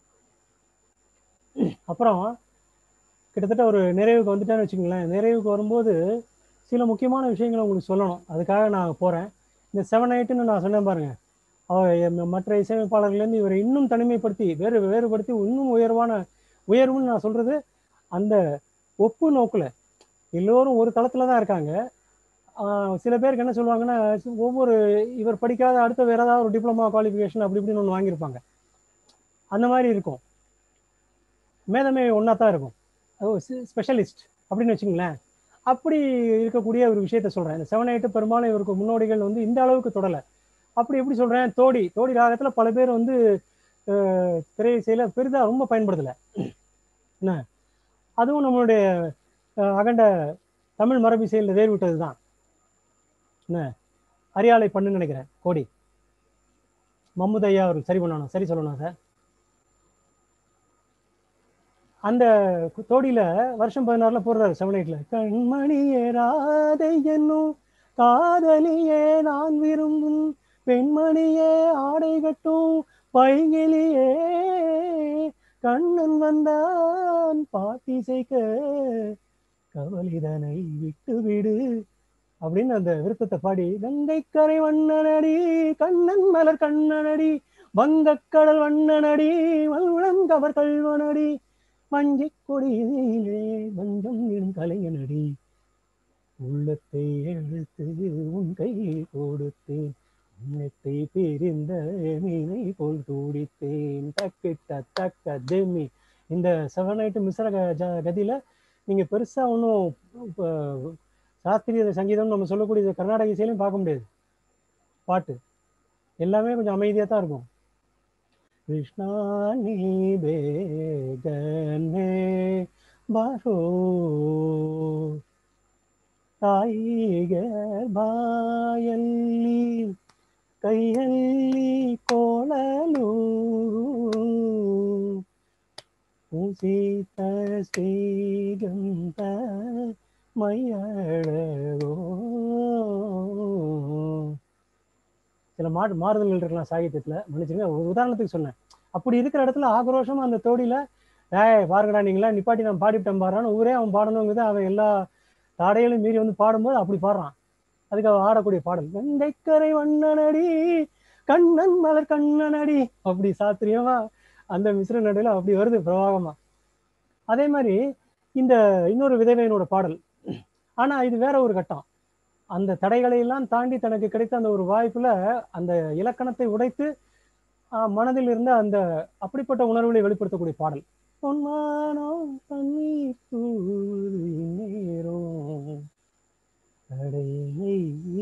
அப்புறம் கிட்டத்தட்ட ஒரு நிறைவுக்கு வந்துட்டேன்னு வச்சுக்கோங்களேன் நிறைவுக்கு வரும்போது சில முக்கியமான விஷயங்களை உங்களுக்கு சொல்லணும் அதுக்காக நான் போகிறேன் இந்த செவன் எயிட்டுன்னு நான் சொன்னேன் பாருங்க அவர் மற்ற இசையமைப்பாளர்கள்லேருந்து இவரை இன்னும் தனிமைப்படுத்தி வேறு வேறுபடுத்தி இன்னும் உயர்வான உயர்வுன்னு நான் சொல்கிறது அந்த ஒப்பு நோக்கில் எல்லோரும் ஒரு தளத்தில் தான் இருக்காங்க ஆஹ் சில பேருக்கு என்ன சொல்லுவாங்கன்னா ஒவ்வொரு இவர் படிக்காத அடுத்த வேற ஏதாவது ஒரு டிப்ளமா குவாலிஃபிகேஷன் அப்படி இப்படின்னு ஒன்று வாங்கியிருப்பாங்க அந்த மாதிரி இருக்கும் மேதமே ஒன்றா தான் இருக்கும் ஸ்பெஷலிஸ்ட் அப்படின்னு வச்சுங்களேன் அப்படி இருக்கக்கூடிய ஒரு விஷயத்த சொல்கிறேன் இந்த செவன் எயிட்டு பெரும்பாலும் இவருக்கு முன்னோடிகள் வந்து இந்த அளவுக்கு தொடலை அப்படி எப்படி சொல்கிறேன் தோடி தோடி ராகத்தில் பல பேர் வந்து அஹ், திரை இசையில் பெரிதாக ரொம்ப பயன்படுத்தலை என்ன அதுவும் நம்மளுடைய அஹ், அகண்ட தமிழ் மரபு இசையில் வேறு விட்டது தான் என்ன அரியாலை பண்ணுன்னு நினைக்கிறேன் கோடி மம்முத் ஐயா அவர்கள் சரி பண்ணணும் சரி சொல்லணும் சார் அந்த தோடியில வருஷம் பதினாறுல போடுறாரு செவன் எயிட்ல கண்மணியே ராதை என்னும் காதலியே நான் விரும்பும் பெண்மணியே ஆடை கட்டும் பைங்கிலியே கண்ணன் வந்தான் பாட்டி செய்க கவலிதனை விட்டு விடு அப்படின்னு அந்த விருப்பத்தை பாடி கங்கை கரை வண்ணனடி கண்ணன் மலர் கண்ணனடி வங்கக்கடல் வண்ணனடி வல்லுளங்கவர் கல்வனடி மஞ்சிக் கொடியிலே மஞ்சம் இடும் கலைஞனடி உள்ளத்தை எடுத்து உன் கையில் கொடுத்தேன் உன்னத்தை பிரிந்த மீனை போல் துடித்தேன் தக்கிட்ட தக்க தெமி இந்த செவன் நைட்டு மிஸ்ர க- ஜ- கதியில நீங்க பெருசா ஒன்றும் இப்போ சாஸ்திரிய சங்கீதம் நம்ம சொல்லக்கூடிய கர்நாடக இசையிலையும் பார்க்க முடியாது பாட்டு எல்லாமே கொஞ்சம் அமைதியாக தான் இருக்கும் கிருஷ்ணா நீ ಬೇಗನೆ ಬರೋ ತಾಯಿಗೆ ಬಾಯಲ್ಲಿ ಕೈಯಲ್ಲಿ ಕೋಳಲು ಉಸಿತ ಶ್ರೀಗಂಧ மையழகோ சில மா மாறுதல்கள் இருக்கலாம் சாகித்யத்தில் மன்னிச்சுங்க ஒரு உதாரணத்துக்கு சொன்னேன் அப்படி இருக்கிற இடத்துல ஆக்ரோஷமா அந்த தோடியில ஏய் பாருங்கடா நீங்களா நிப்பாட்டி நான் பாடிவிட்டேன் பாடுறான்னு ஊரே அவன் பாடணுங்குது அவன் எல்லா தடையிலும் மீறி வந்து பாடும்போது அப்படி பாடுறான் அதுக்கு அவன் ஆடக்கூடிய பாடல் வெண்டைக்கரை வண்ணனடி கண்ணன் மலர் கண்ணனடி அப்படி சாத்திரியமா அந்த மிஸ்ர நடையில அப்படி வருது பிரவாகமா அதே மாதிரி இந்த இன்னொரு விதவையினோட பாடல் ஆனா இது வேற ஒரு கட்டம் அந்த தடைகளை எல்லாம் தாண்டி தனக்கு கிடைத்த அந்த ஒரு வாய்ப்புல அந்த இலக்கணத்தை உடைத்து ஆஹ், மனதில் இருந்த அந்த அப்படிப்பட்ட உணர்வுகளை வெளிப்படுத்தக்கூடிய பாடல் பொன்மானோ தண்ணீர் தூது இந்நேரம் தடையை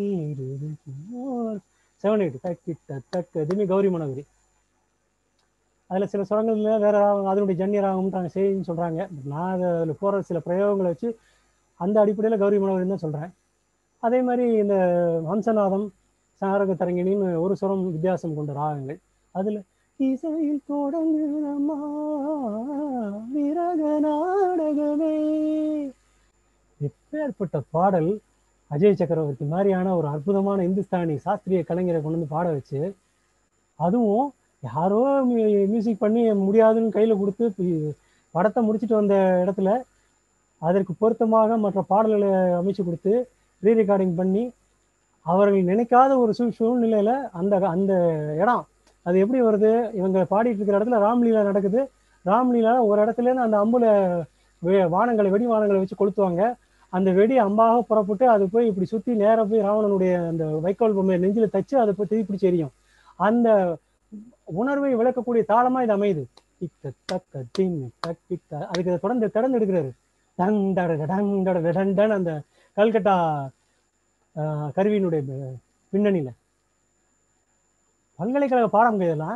செவன் எயிட் தக்கிட்ட தக்க திமி கௌரி மனோகரி அதுல சில சுரங்கள்ல வேற ராகம், அதனுடைய ஜன்னிய ராகம்ன்றாங்க செய்தின்னு சொல்றாங்க But நான் அதை அதில் போற சில பிரயோகங்களை வச்சு அந்த அடிப்படையில் கௌரி மனோகரி தான் சொல்றேன் அதே மாதிரி இந்த ஹம்சநாதம் சாரக தரங்கினின்னு ஒரு சுரம் வித்தியாசம் கொண்ட ராகங்கள் அதுல இசையில் தொடங்குதம்மா விரக நாடகமே எப்பேற்பட்ட பாடல் அஜய் சக்கரவர்த்தி மாதிரியான ஒரு அற்புதமான இந்துஸ்தானி சாஸ்திரிய கலைஞரை கொண்டு வந்து பாட வச்சு அதுவும் யாரோ மியூசிக் பண்ணி முடியாதுன்னு கையில கொடுத்து பி- படத்தை முடிச்சிட்டு வந்த இடத்துல அதற்கு பொருத்தமாக மற்ற பாடல்களை அமைச்சு கொடுத்து ரீ ரெக்கார்டிங் பண்ணி அவர்கள் நினைக்காத ஒரு சூழ் சூழ்நிலையில அந்த அந்த இடம் அது எப்படி வருது இவங்க பாடிட்டு இருக்கிற இடத்துல ராம்லீலா நடக்குது ராம்லீலா ஒரு இடத்துல இருந்து அந்த அம்புல வே- வானங்களை வெடி வானங்களை வச்சு கொளுத்துவாங்க அந்த வெடி அம்பாக புறப்பட்டு அது போய் இப்படி சுத்தி நேரா போய் ராவணனுடைய அந்த வைக்கோல் பொம்மையை நெஞ்சில தச்சு அதை போய் தீப்பிடிச்சு எரியும் அந்த உணர்வை விளக்கக்கூடிய தாளமா இது அமையுது இக்க தக்க தின் தக்கிட்ட அதுக்கு அதை தொடர்ந்து திறந்து எடுக்கிறாரு டங் டட டங் டட டன் டன் அந்த கல்கட்டா ஆஹ், கருவியினுடைய பி- பின்னணியில பல்கலைக்கழக பாடம் இதெல்லாம்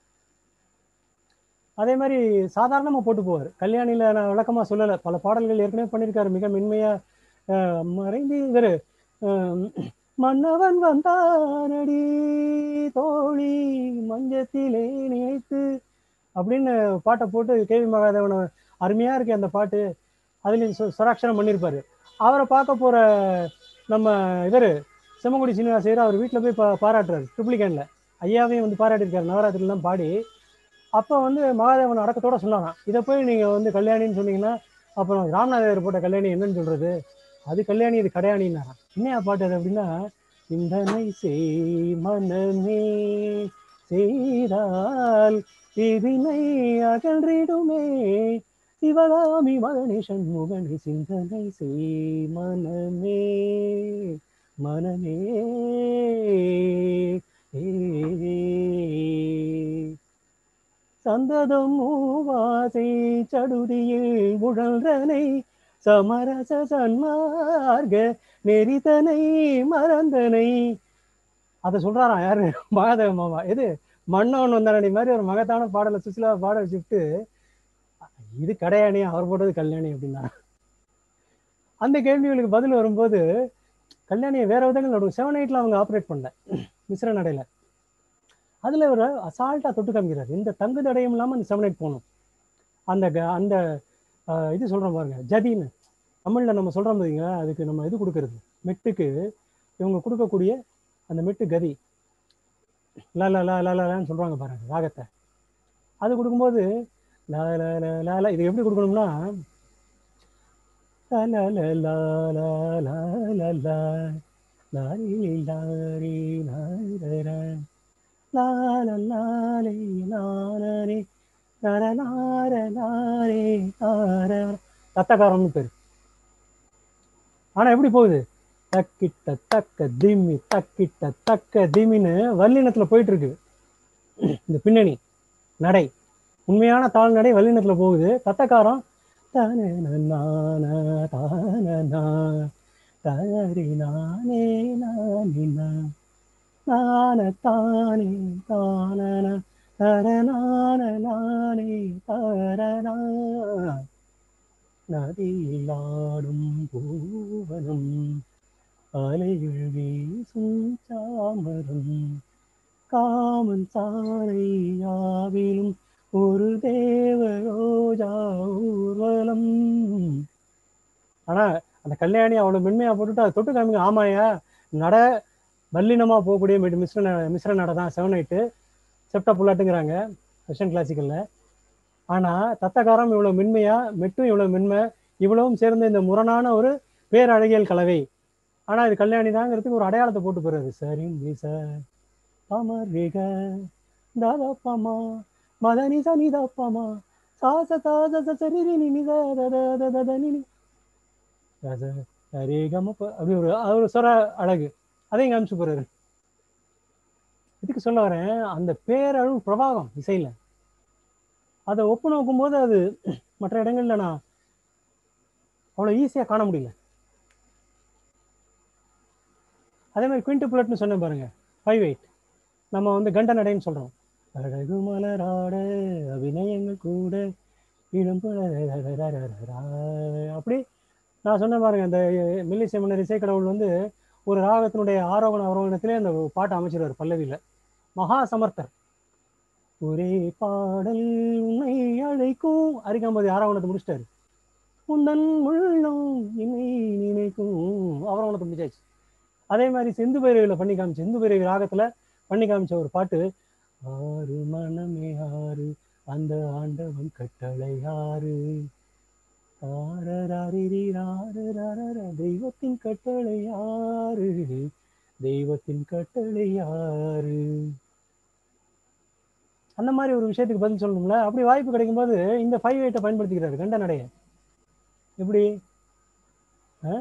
அதே மாதிரி சாதாரணமா போட்டு போவார் கல்யாணியில நான் விளக்கமா சொல்லலை பல பாடல்கள் ஏற்கனவே பண்ணியிருக்காரு மிக மென்மையா ஆஹ், மறைந்து இவரு ஆஹ், மன்னவன் வந்தானடி தோழி மஞ்சத்திலே நினைத்து அப்படின்னு பாட்டை போட்டு கேவி மகாதேவன் அருமையா இருக்கு அந்த பாட்டு அதுல சு- சுராட்சரம் பண்ணியிருப்பாரு அவரை பார்க்க போற நம்ம இவர் செம்மங்குடி சீனிவாசையர் அவர் வீட்டில் போய் பா பாராட்டுறாரு ட்ரிப்ளிகேன்ல ஐயாவையும் வந்து பாராட்டியிருக்காரு நவராத்திரிலாம் பாடி அப்போ வந்து மகாதேவன் அடக்கத்தோட சொன்னாராம் இதை போய் நீங்க வந்து கல்யாணின்னு சொன்னீங்கன்னா அப்புறம் ராமநாதர் போட்ட கல்யாணி என்னன்னு சொல்றது அது கல்யாணி இது கடையாணின்னாராம் என்னையா பாட்டு அது அப்படின்னா சிந்தனை செய் மனமே செய்தால் வினை அகன்றிடுமே சிவகாமி மகனி சண்முகனி சிந்தனை செய் மனமே மனமே சந்ததம் மூவாசை சடுதியில் உழல்றனை சமரச சன்மார்க்க நெறிதனை மறந்தனை அதை சொல்றாராம் யாரு மகாதேவ மாமா எது மன்னவன் வந்தானடி மாதிரி ஒரு மகத்தான பாடலை சுசிலா பாட வச்சுட்டு இது கடையாணி அவர் போட்டது கல்யாணி அப்படின்னா அந்த கேள்விகளுக்கு பதில் வரும்போது கல்யாணியை வேற விதங்கள் நடுவும் செவன் எயிட்ல அவங்க ஆப்ரேட் பண்ணல மிஸ்ர நடையில அதுல ஒரு அசால்ட்டா தொட்டு காமிக்கிறார் இந்த தங்கு தடையும் இல்லாம அந்த செவன் எயிட் போகணும் அந்த க- அந்த ஆஹ், இது சொல்றோம் பாருங்க ஜதின்னு தமிழ்ல நம்ம சொல்றோம் பாத்தீங்களா அதுக்கு நம்ம இது கொடுக்கறது மெட்டுக்கு இவங்க கொடுக்கக்கூடிய அந்த மெட்டு கதி ல ல ல ல லன்னு சொல்றாங்க பாருங்க ராகத்தை அது கொடுக்கும்போது ல ல ல ல ல இது எப்படி கொடுக்கணும்னா ல ல ல ல ல ல ல ல லாரி லாரி லாரர லா ல லாலே லாலரே லரலார லாரே லார தத்தக்காரம்னு பேரு ஆனா எப்படி போகுது தக்கிட்ட தக்க திம்மி தக்கிட்ட தக்க திமின்னு வல்லினத்துல போயிட்டு இருக்கு இந்த பின்னணி நடை உண்மையான தாழ் நடை வல்லினத்துல போகுது தத்தக்காரம் தானே நான தானனா தாரி நானே நானினா நான தானே தானன தரநான நானே தரனா நதியிலாடும் பூவனம் அலைகள் வீசும் சாமரம் காமன் சாலை யாவிலும் ஒரு தேவ ரோஜா ஊர்வலம் ஆனா அந்த கல்யாணி அவ்வளவு மென்மையா போட்டுட்டு அதை தொட்டு காமிங்க ஆமாயா நட வல்லினமா போகக்கூடிய மிட் மிஸ்ர ந- மிஸ்ர நட தான் செவன் எயிட்டு செப்டா புல்லாட்டுங்கிறாங்க வெஸ்டர்ன் கிளாசிக்கல்ல ஆனா தத்தகாரம் இவ்வளவு மென்மையா மெட்டும் இவ்வளவு மென்மை இவ்வளவும் சேர்ந்த இந்த முரணான ஒரு பேரழகியல் கலவை ஆனா இது கல்யாணி தாங்கிறதுக்கு ஒரு அடையாளத்தை போட்டு போறாரு சரி ச பமர் ரேக தாதா பமா மதனி சனி தப்பமா சாச தாச சரி நி நி த த த த த த நி நி. த த த ரே க ம ப. அப்படி ஒரு அது ஒரு சொர அழகு அதையும் காமிச்சு போறாரு இதுக்கு சொல்ல வரேன் அந்த பேரளவு பிரபாகம் இசையில அதை ஒப்பு நோக்கும்போது அது மற்ற இடங்கள்ல நான் அவ்வளவு ஈஸியா காண முடியல அதே மாதிரி குவிண்ட் புல்லட்னு சொன்னேன் பாருங்க ஃபைவ் எயிட் நம்ம வந்து கண்ட நடைன்னு சொல்றோம் அழகு மலராட அபிநயங்கள் கூட இளம் புலரரரரரரா. அப்படி நான் சொன்ன பாருங்க அந்த மில்லிசை மன்னர் இசைக்கடவுள் வந்து ஒரு ராகத்தினுடைய ஆரோகண அவரோகணத்திலே அந்த பாட்டை அமைச்சிருவார் பல்லவியில மகா சமர்த்தர் ஒரே பாடல் உன்னை அழைக்கும் அரிகாம்பதி ஆரோகணத்தை முடிச்சிட்டாரு உந்தன் உள்ளம் என்னை நினைக்கும் அவரோகணத்தை முடிச்சாச்சு அதே மாதிரி செந்து பைரவியில பண்ணி காமிச்சு செந்து பைரவி ராகத்துல பண்ணி காமிச்ச ஒரு பாட்டு ஆறு மனமே ஆறு அந்த ஆண்டவன் கட்டளை ஆறு ஆரரரிரிராரரரர, தெய்வத்தின் கட்டளை ஆறு தெய்வத்தின் கட்டளை ஆறு அந்த மாதிரி ஒரு விஷயத்துக்கு பதில் சொல்லணும்ல அப்படி வாய்ப்பு கிடைக்கும்போது இந்த ஃபைவ் எயிட்டை பயன்படுத்திக்கிறாரு கண்ட நடைய எப்படி ஆ?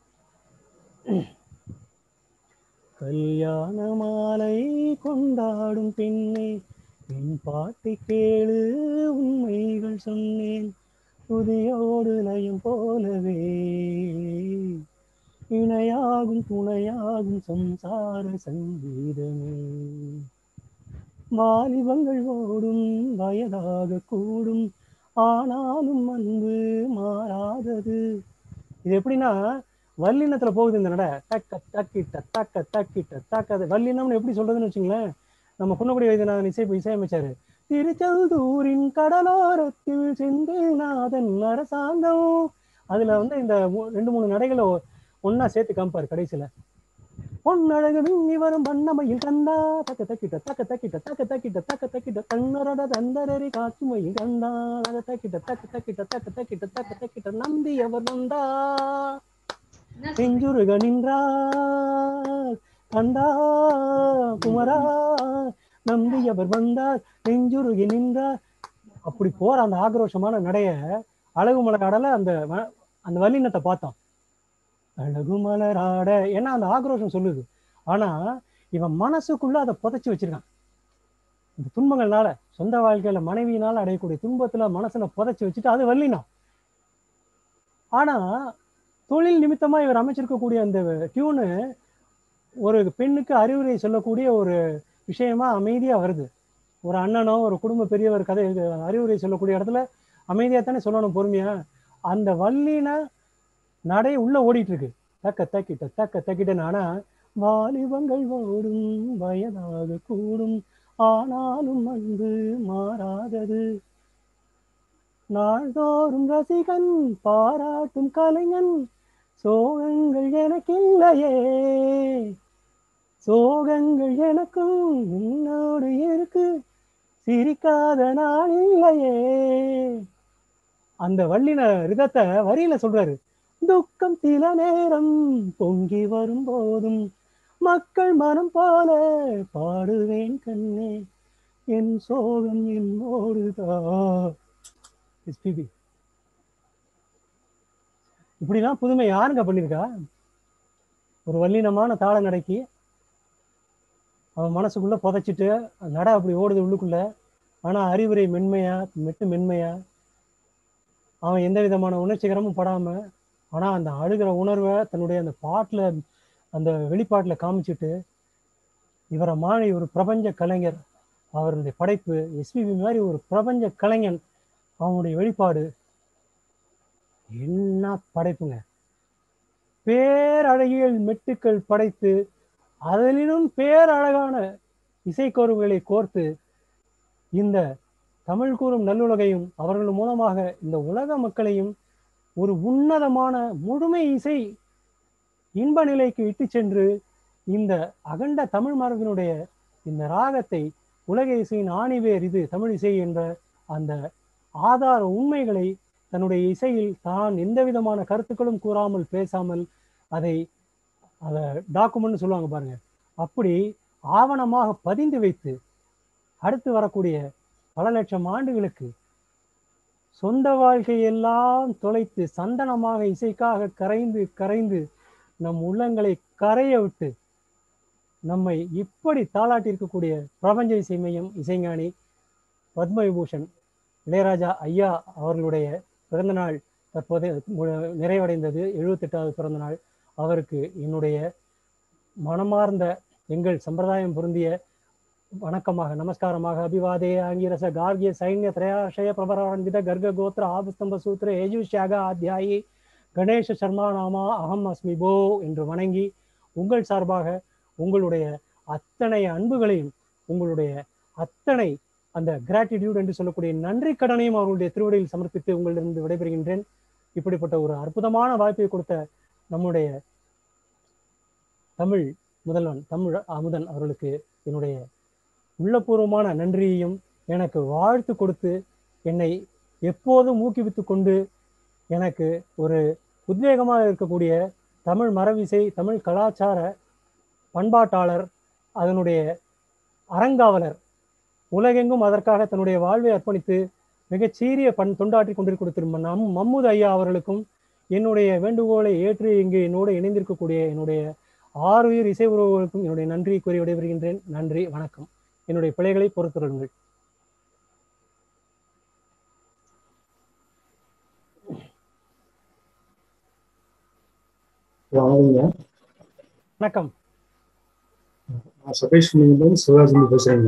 கல்யாண மாலை கொண்டாடும் பெண்ணே என் பாட்டை கேளு உண்மைகள் சொன்னேன் புதியோடு லயம் போலவே இணையாகும் துணையாகும் சம்சார சங்கீதமே வாலிபங்கள் ஓடும் வயதாக கூடும் ஆனாலும் அன்பு மாறாதது இது எப்படின்னா வல்லினத்துல போகுது இந்த நடை தக்க தக்கிட்ட தக்க தக்கிட்ட தக்க வல்லினம்னு எப்படி சொல்றதுன்னு வச்சுங்களேன் நம்ம குன்னக்குடி வைத்தியநாதன் இசை இசையமைச்சாரு திருச்செந்தூரின் கடலோரத்தில் செந்தில்நாதன் அரசாங்கம் அதுல வந்து இந்த மூ- ரெண்டு மூணு நடைகளை ஒ- ஒண்ணா சேர்த்து காமிப்பாரு கடைசியில பொன்னழகு மின்னி வரும் பண்ணமையில் கண்டா தக்க தக்கிட்ட தக்க தக்கிட்ட தக்க தக்கிட்ட தக்க தக்கிட்ட தன்னரட தந்தரரி காட்சுமையில் கண்டா தக்க தக்கிட்ட தக்க தக்கிட்ட தக்க தக்கிட்ட தக்க தக்கிட்ட நம்பி அவர் வந்தா நெஞ்சுருக நின்றார் கண்டா குமரா நம்பி அவர் வந்தார் நெஞ்சுருகி நின்றார் அப்படி போற அந்த ஆக்ரோஷமான நடைய அழகு மலர் ஆடல அந்த வ- அந்த வல்லினத்தை பார்த்தோம் அழகு மலர் ஆட ஏன்னா அந்த ஆக்ரோஷம் சொல்லுது ஆனா இவன் மனசுக்குள்ள அதை புதைச்சு வச்சிருக்கான் இந்த துன்பங்கள்னால சொந்த வாழ்க்கையில மனைவியினால அடையக்கூடிய துன்பத்துல மனசுல புதைச்சு வச்சுட்டு அது வல்லினம் ஆனா தொழில் நிமித்தமா இவர் அமைச்சிருக்கக்கூடிய அந்த டியூனு ஒரு பெண்ணுக்கு அறிவுரை சொல்லக்கூடிய ஒரு விஷயமா அமைதியா வருது ஒரு அண்ணனோ ஒரு குடும்ப பெரியவர் கதை அறிவுரை சொல்லக்கூடிய இடத்துல அமைதியா தானே சொல்லணும் பொறுமையா அந்த வல்லின நடை உள்ள ஓடிட்டு இருக்கு தக்க தக்கிட்ட தக்க தக்கிட்டன்னு ஆனா வாலிபங்கள் ஓடும் வயதாக கூடும் ஆனாலும் அன்பு மாறாதது நாள்தோறும் ரசிகன் பாராட்டும் கலைஞன் சோகங்கள் எனக்கில்லையே சோகங்கள் எனக்கும் உன்னோடு இருக்கு சிரிக்காத நாள் இல்லையே அந்த வள்ளின ரிதத்தை வரியில சொல்றாரு துக்கம் சில நேரம் பொங்கி வரும் போதும் மக்கள் மனம் போல பாடுவேன் கண்ணே என் சோகம் என்னோடுதா எஸ்பிபி இப்படிலாம் புதுமை யாருங்க பண்ணிருக்கா ஒரு வல்லினமான தாள நடைக்கு அவன் மனசுக்குள்ள புதைச்சிட்டு நட அப்படி ஓடுது உள்ளுக்குள்ள ஆனா அறிவுரை மென்மையா மெட்டு மென்மையா அவன் எந்த விதமான உணர்ச்சிகரமும் படாம ஆனா அந்த அழுகிற உணர்வை தன்னுடைய அந்த பாட்டுல அந்த வெளிப்பாட்டுல காமிச்சிட்டு இவரை மாறி ஒரு பிரபஞ்ச கலைஞர் அவருடைய படைப்பு எஸ்பிபி மாதிரி ஒரு பிரபஞ்ச கலைஞன் அவனுடைய வெளிப்பாடு என்ன படைப்புங்க பேரழகியல் மெட்டுக்கள் படைத்து அதிலும் பேரழகான இசைக்கோர்வுகளை கோர்த்து இந்த தமிழ் கூறும் நல்லுலகையும் அவர்கள் மூலமாக இந்த உலக மக்களையும் ஒரு உன்னதமான முழுமை இசை இன்ப நிலைக்கு இட்டு சென்று இந்த அகண்ட தமிழ் மரபினுடைய இந்த ராகத்தை உலக இசையின் ஆணிவேர் இது தமிழ் இசை என்ற அந்த ஆதார உண்மைகளை தன்னுடைய இசையில் தான் எந்த விதமான கருத்துக்களும் கூறாமல் பேசாமல் அதை அதை டாக்குமெண்ட் சொல்லுவாங்க பாருங்க அப்படி ஆவணமாக பதிந்து வைத்து அடுத்து வரக்கூடிய பல லட்சம் ஆண்டுகளுக்கு சொந்த வாழ்க்கையெல்லாம் தொலைத்து சந்தனமாக இசைக்காக கரைந்து கரைந்து நம் உள்ளங்களை கரைய விட்டு நம்மை இப்படி தாளாட்டி இருக்கக்கூடிய பிரபஞ்ச இசை மையம் இசைஞானி பத்ம விபூஷன் இளையராஜா ஐயா அவர்களுடைய பிறந்தநாள் தற்போது மு- நிறைவடைந்தது எழுபத்தெட்டாவது பிறந்தநாள் அவருக்கு என்னுடைய மனமார்ந்த எங்கள் சம்பிரதாயம் பொருந்திய வணக்கமாக நமஸ்காரமாக அபிவாதே ஆங்கிரச கார்கிய சைன்ய திரையாஷய பிரபரான்வித கர்க கோத்திர ஆபஸ்தம்ப சூத்திர ஏஜுஷாக ஆத்தியாயி கணேஷ சர்மா நாமா அகம் அஸ்மி போ என்று வணங்கி உங்கள் சார்பாக உங்களுடைய அத்தனை அன்புகளையும் உங்களுடைய அத்தனை அந்த கிராட்டிடியூட் என்று சொல்லக்கூடிய நன்றி கடனையும் அவர்களுடைய திருவடியில் சமர்ப்பித்து உங்களிடமிருந்து விடைபெறுகின்றேன் இப்படிப்பட்ட ஒரு அற்புதமான வாய்ப்பை கொடுத்த நம்முடைய தமிழ் முதல்வன் தமிழ் அமுதன் அவர்களுக்கு என்னுடைய உள்ளபூர்வமான நன்றியையும் எனக்கு வாழ்த்து கொடுத்து என்னை எப்போதும் ஊக்குவித்து கொண்டு எனக்கு ஒரு உத்வேகமாக இருக்கக்கூடிய தமிழ் மரபிசை தமிழ் கலாச்சார பண்பாட்டாளர் அதனுடைய அறங்காவலர் உலகெங்கும் அதற்காக தன்னுடைய வாழ்வை அர்ப்பணித்து மிகச் சீரிய பண் தொண்டாற்றி கொண்டிருக்கிற திரு நம் மம்மூத் ஐயா அவர்களுக்கும் என்னுடைய வேண்டுகோளை ஏற்று இங்கு என்னோடு இணைந்திருக்கக்கூடிய என்னுடைய ஆறுயிர் இசை உறவுகளுக்கும் என்னுடைய நன்றி கூறி விடைபெறுகின்றேன் நன்றி வணக்கம் என்னுடைய பிழைகளை பொறுத்துருங்கள் வணக்கங்க வணக்கம் நான் சதீஷ் மீண்டும் சிவராஜன் பேசுறேங்க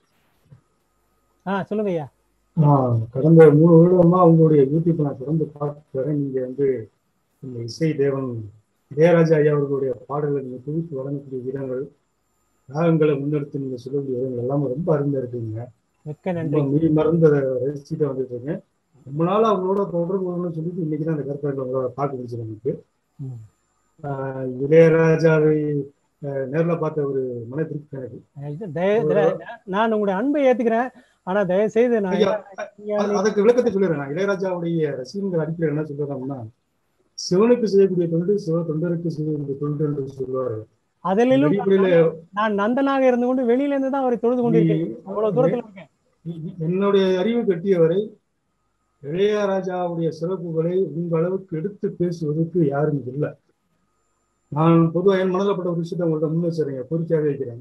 ஆ சொல்லுங்க ஐயா ஆஹ் கடந்த மூணு வருடமா உங்களுடைய யூடியூப் நான் தொடர்ந்து பார்த்து வரேன் நீங்க வந்து இந்த இசை தேவன் இளையராஜா ஐயா அவர்களுடைய பாடல்களை நீங்க தொகுத்து வழங்கக்கூடிய விதங்கள் ராகங்களை முன்னெடுத்து நீங்க சொல்லக்கூடிய விதங்கள் எல்லாமே ரொம்ப அருமையா இருக்குங்க மிக்க ரொம்ப நன்றி மீறி மறந்து அதை ரசிச்சுட்டு வந்துட்டு இருக்கேன் ரொம்ப நாளா அவங்களோட தொடர்பு கொள்ளணும்னு சொல்லிட்டு இன்னைக்கு தான் அந்த கருத்தாட்டில் உங்களோட பார்க்க முடிச்சது எனக்கு ம். ஆஹ் இளையராஜாவை ஆஹ் நேர்ல பார்த்த ஒரு மன திருப்தி எனக்கு இது தய- தய- நான் உங்களுடைய அன்பை ஏத்துக்கிறேன் ஆனா தயவு செய்து நான் ஐயா, ஐயா, அது- அதுக்கு விளக்கத்தை சொல்லிடுறேன் நான் இளையராஜாவுடைய ரசிகர்கள் அடிப்படையில் என்ன சொல்றாங்கன்னா சிவனுக்கு செய்யக்கூடிய தொண்டு சிவ தொண்டருக்கு செய்யக்கூடிய தொண்டு என்று சொல்லுவாரு அதிலும் அடிப்படையில நான் நந்தனாக இருந்து கொண்டு வெளியில இருந்து தான் அவரை தொழுது கொண்டிருக்கேன் அவ்வளவு தூரத்துல இருக்கேன் இ- என்னுடைய அறிவு கட்டியவரை இளையராஜாவுடைய சிறப்புகளை உங்க அளவுக்கு எடுத்து பேசுவதற்கு யாரும் இல்லை நான் பொதுவாக என் மனதில் பட்ட ஒரு விஷயத்தை உங்கள்ட்ட முன் வச்சுறேங்க கோரிக்கையாவே வைக்கிறேன்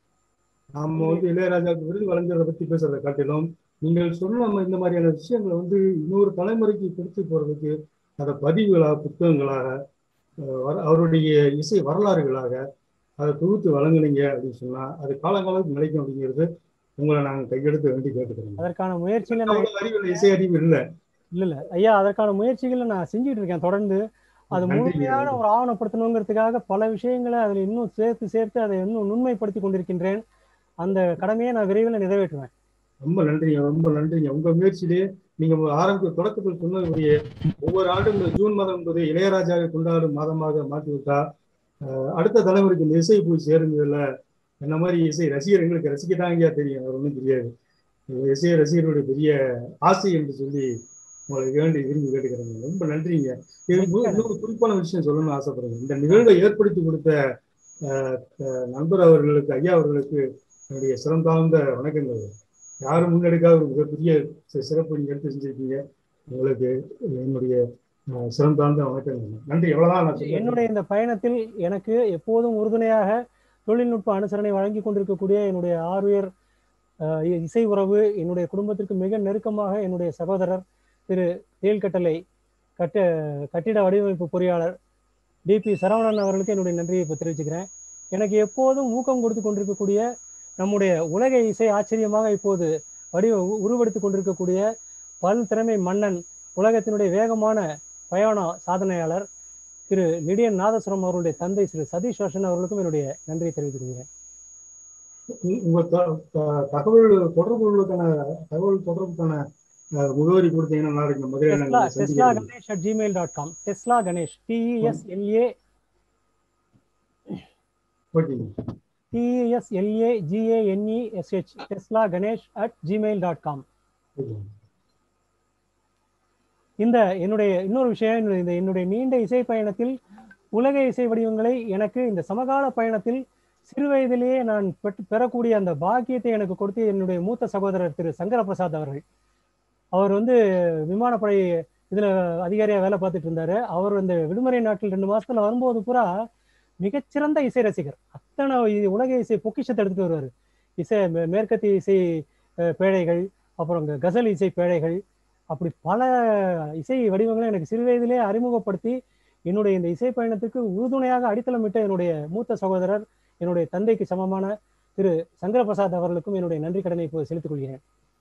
நாம வந்து இளையராஜாவுக்கு விருது வழங்குறதை பத்தி பேசுறதை காட்டிலும் நீங்கள் சொன்ன நம்ம இந்த மாதிரியான விஷயங்களை வந்து இன்னொரு தலைமுறைக்கு எடுத்து போறதுக்கு அதை பதிவுகளாக புத்தகங்களாக அஹ் வர- அவருடைய இசை வரலாறுகளாக அதை தொகுத்து வழங்குனீங்க அப்படின்னு சொன்னா அது காலங்காலத்துக்கு நிலைக்கும் அப்படிங்கிறது உங்களை நாங்கள் கையெடுத்து வேண்டி கேட்டுக்கிறோம் அதற்கான முயற்சியில நான் அவ்வளவு அறிவு இல்லை, இசை அறிவு இல்லை இல்ல இல்ல ஐயா அதற்கான முயற்சிகளை நான் செஞ்சுட்டு இருக்கேன் தொடர்ந்து அது நன்றி. முழுமையான ஒரு ஆவணப்படுத்தணுங்கிறதுக்காக பல விஷயங்களை அதுல இன்னும் சேர்த்து சேர்த்து அதை இன்னும் நுண்மைப்படுத்தி கொண்டிருக்கின்றேன் அந்த கடமையை நான் விரைவில் நிறைவேற்றுவேன் ரொம்ப நன்றிங்க ரொம்ப நன்றிங்க உங்க முயற்சியிலே நீங்க ஆரம்ப தொடக்கத்தில் சொன்னதுடைய ஒவ்வொரு ஆண்டும் இந்த ஜூன் மாதம் என்பது இளையராஜாவை கொண்டாடும் மாதமாக மாற்றி விட்டா அஹ், அடுத்த தலைமுறைக்கு இந்த இசை போய் சேருங்கல்ல என்ன மாதிரி இசை ரசிகர் எங்களுக்கு ரசிக்கத்தாங்க தெரியும் அவர் ஒன்றும் தெரியாது இந்த இசை ரசிகர்களுடைய பெரிய ஆசை என்று சொல்லி உங்களுக்கு வேண்டி விரும்பி கேட்டுக்கிறேங்க ரொம்ப நன்றிங்க இது இன்னொரு இன்னொரு குறிப்பான விஷயம் சொல்லணும்னு ஆசைப்படுறேன் இந்த நிகழ்வை ஏற்படுத்தி கொடுத்த அஹ், அஹ், நண்பர் அவர்களுக்கு ஐயா அவர்களுக்கு என்னுடைய சிறந்தாழ்ந்த வணக்கங்கள் யாரும் முன்னெடுக்காத ஒரு மிகப்பெரிய சி- சிறப்பு நீங்க எடுத்து செஞ்சிருக்கீங்க உங்களுக்கு என்னுடைய அஹ், சிறந்தாழ்ந்த வணக்கங்கள் நன்றி எவ்வளவுதான் நான் சொல்லுவேன் என்னுடைய இந்த பயணத்தில் எனக்கு எப்போதும் உறுதுணையாக தொழில்நுட்ப அனுசரணை வழங்கி கொண்டிருக்கக்கூடிய என்னுடைய ஆர்வியர் அஹ், இ- இசை உறவு என்னுடைய குடும்பத்திற்கு மிக நெருக்கமாக என்னுடைய சகோதரர் திரு தேல்கட்டளை கட்ட கட்டிட வடிவமைப்பு பொறியாளர் டிபி சரவணன் அவர்களுக்கு என்னுடைய நன்றியை இப்போ தெரிவிச்சுக்கிறேன் எனக்கு எப்போதும் ஊக்கம் கொடுத்து கொண்டிருக்கக்கூடிய நம்முடைய உலக இசை ஆச்சரியமாக இப்போது வடிவ உ- உருவெடுத்துக் கொண்டிருக்கக்கூடிய பல் திறமை மன்னன் உலகத்தினுடைய வேகமான பயண சாதனையாளர் திரு லிடியன் நாதசுரம் அவர்களுடைய தந்தை திரு சதீஷ் ரோஷன் அவர்களுக்கும் என்னுடைய நன்றியை தெரிவித்துக்கிறேன் உ- உங்க த- த- தகவல் தொடர்பு கொள்வதற்கான தகவல் தொடர்புக்கான அஹ், முகவரி கொடுத்தீங்கன்னா நாளைக்கு மதுரையில் டெஸ்லா நாங்கள் டெஸ்லா சந்திக்கிறோம் Ganesh at Gmail dot com Tesla Ganesh T E S L A ஓகேங்க T S L A G A N E S H Tesla Ganesh at Gmail dot com இந்த என்னுடைய இன்னொரு விஷயம் என்னுடைய- இந்த என்னுடைய நீண்ட இசை பயணத்தில் உலக இசை வடிவங்களை எனக்கு இந்த சமகால பயணத்தில் சிறு வயதிலேயே நான் பெற்று பெறக்கூடிய அந்த பாக்கியத்தை எனக்கு கொடுத்து என்னுடைய மூத்த சகோதரர் திரு சங்கர பிரசாத் அவர்கள் அவர் வந்து விமானப்படை இதுல அதிகாரியா வேலை பார்த்துட்டு இருந்தாரு அவர் இந்த விடுமுறை நாட்டில் ரெண்டு மாசத்துல வரும்போது பூரா மிகச்சிறந்த இசை ரசிகர் அத்தனை இ- உலக இசை பொக்கிஷத்தை எடுத்துட்டு வருவாரு இசை மே- மேற்கத்திய இசை அஹ், பேழைகள் அப்புறம் இந்த கசல் இசை பேழைகள் அப்படி பல இசை வடிவங்களை எனக்கு சிறு வயதிலே அறிமுகப்படுத்தி என்னுடைய இந்த இசை பயணத்துக்கு உறுதுணையாக அடித்தளமிட்ட என்னுடைய மூத்த சகோதரர் என்னுடைய தந்தைக்கு சமமான திரு சங்கர பிரசாத் அவர்களுக்கும் என்னுடைய நன்றி கடனை இப்போது செலுத்திக் கொள்கிறேன்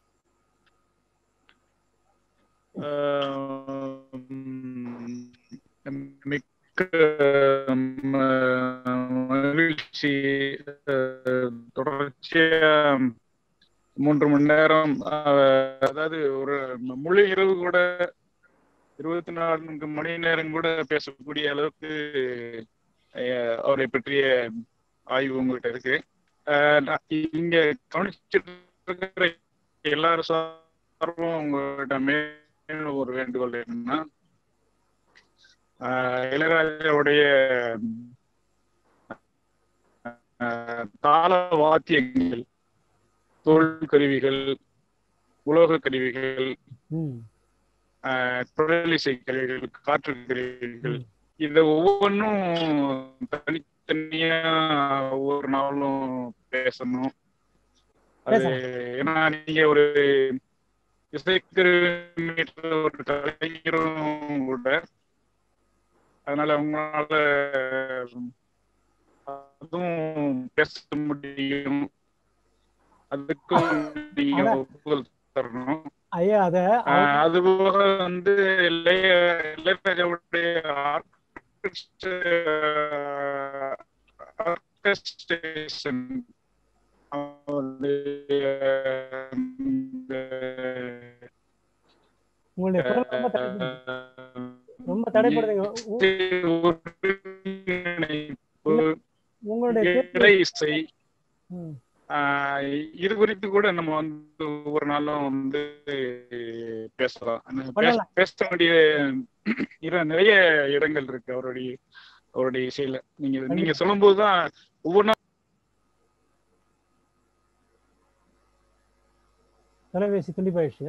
ஆம், மிக்க ம- மகிழ்ச்சி அஹ், தொடர்ச்சியா மூன்று மணி நேரம் அஹ், அதாவது ஒரு முழு இரவு கூட இருபத்தி நான்கு மணி நேரம் கூட பேசக்கூடிய அளவுக்கு அஹ், அவரை பற்றிய ஆய்வு உங்ககிட்ட இருக்கு அஹ், நான் இங்க கவனிச்சிட்டு இருக்கிற எல்லாரும் சார்பும் உங்ககிட்ட மேலும் ஒரு வேண்டுகோள் என்னன்னா ஆஹ் இளையராஜாவுடைய ஆஹ் தாள வாத்தியங்கள் தோல் கருவிகள் உலோக கருவிகள் ம் ஆஹ் குரலிசை கருவிகள் காற்று கருவிகள் இத ஒவ்வொன்றும் தனித்தனியா ஒவ்வொரு நாளும் பேசணும் அது ஏன்னா நீங்க ஒரு இசைக்கருவி ஒரு கலைஞரும் கூட அதனால உங்களால அதுவும் பேச முடியும் அதுக்கும் நீங்க ஆனா- ஒப்புதல் தரணும் ஐயா அத ஆஹ் அது போக வந்து இளைய இளையராஜாவுடைய ஆர்கஸ்ட்ரேஷன் அவருடைய இந்த, உங்களுடைய குரல் ரொம்ப தடைப்படுது ரொம்ப தடைப்படுதுங்க உ- ஒருங்கிணைப்பு, உங்களுடைய பேச்சு- இறை இசை ம். ஆஹ் இது குறித்து கூட நம்ம வந்து ஒவ்வொரு நாளும் வந்து பேசலாம் ஆனா பேச- பண்ணலாம். பேச வேண்டிய இர- நிறைய இடங்கள் இருக்கு அவருடைய அவருடைய இசையில நீங்க நீங்க சொல்லும் போதுதான் ஒவ்வொரு நாள் தொலைபேசி துண்டிப்பாயிடுச்சு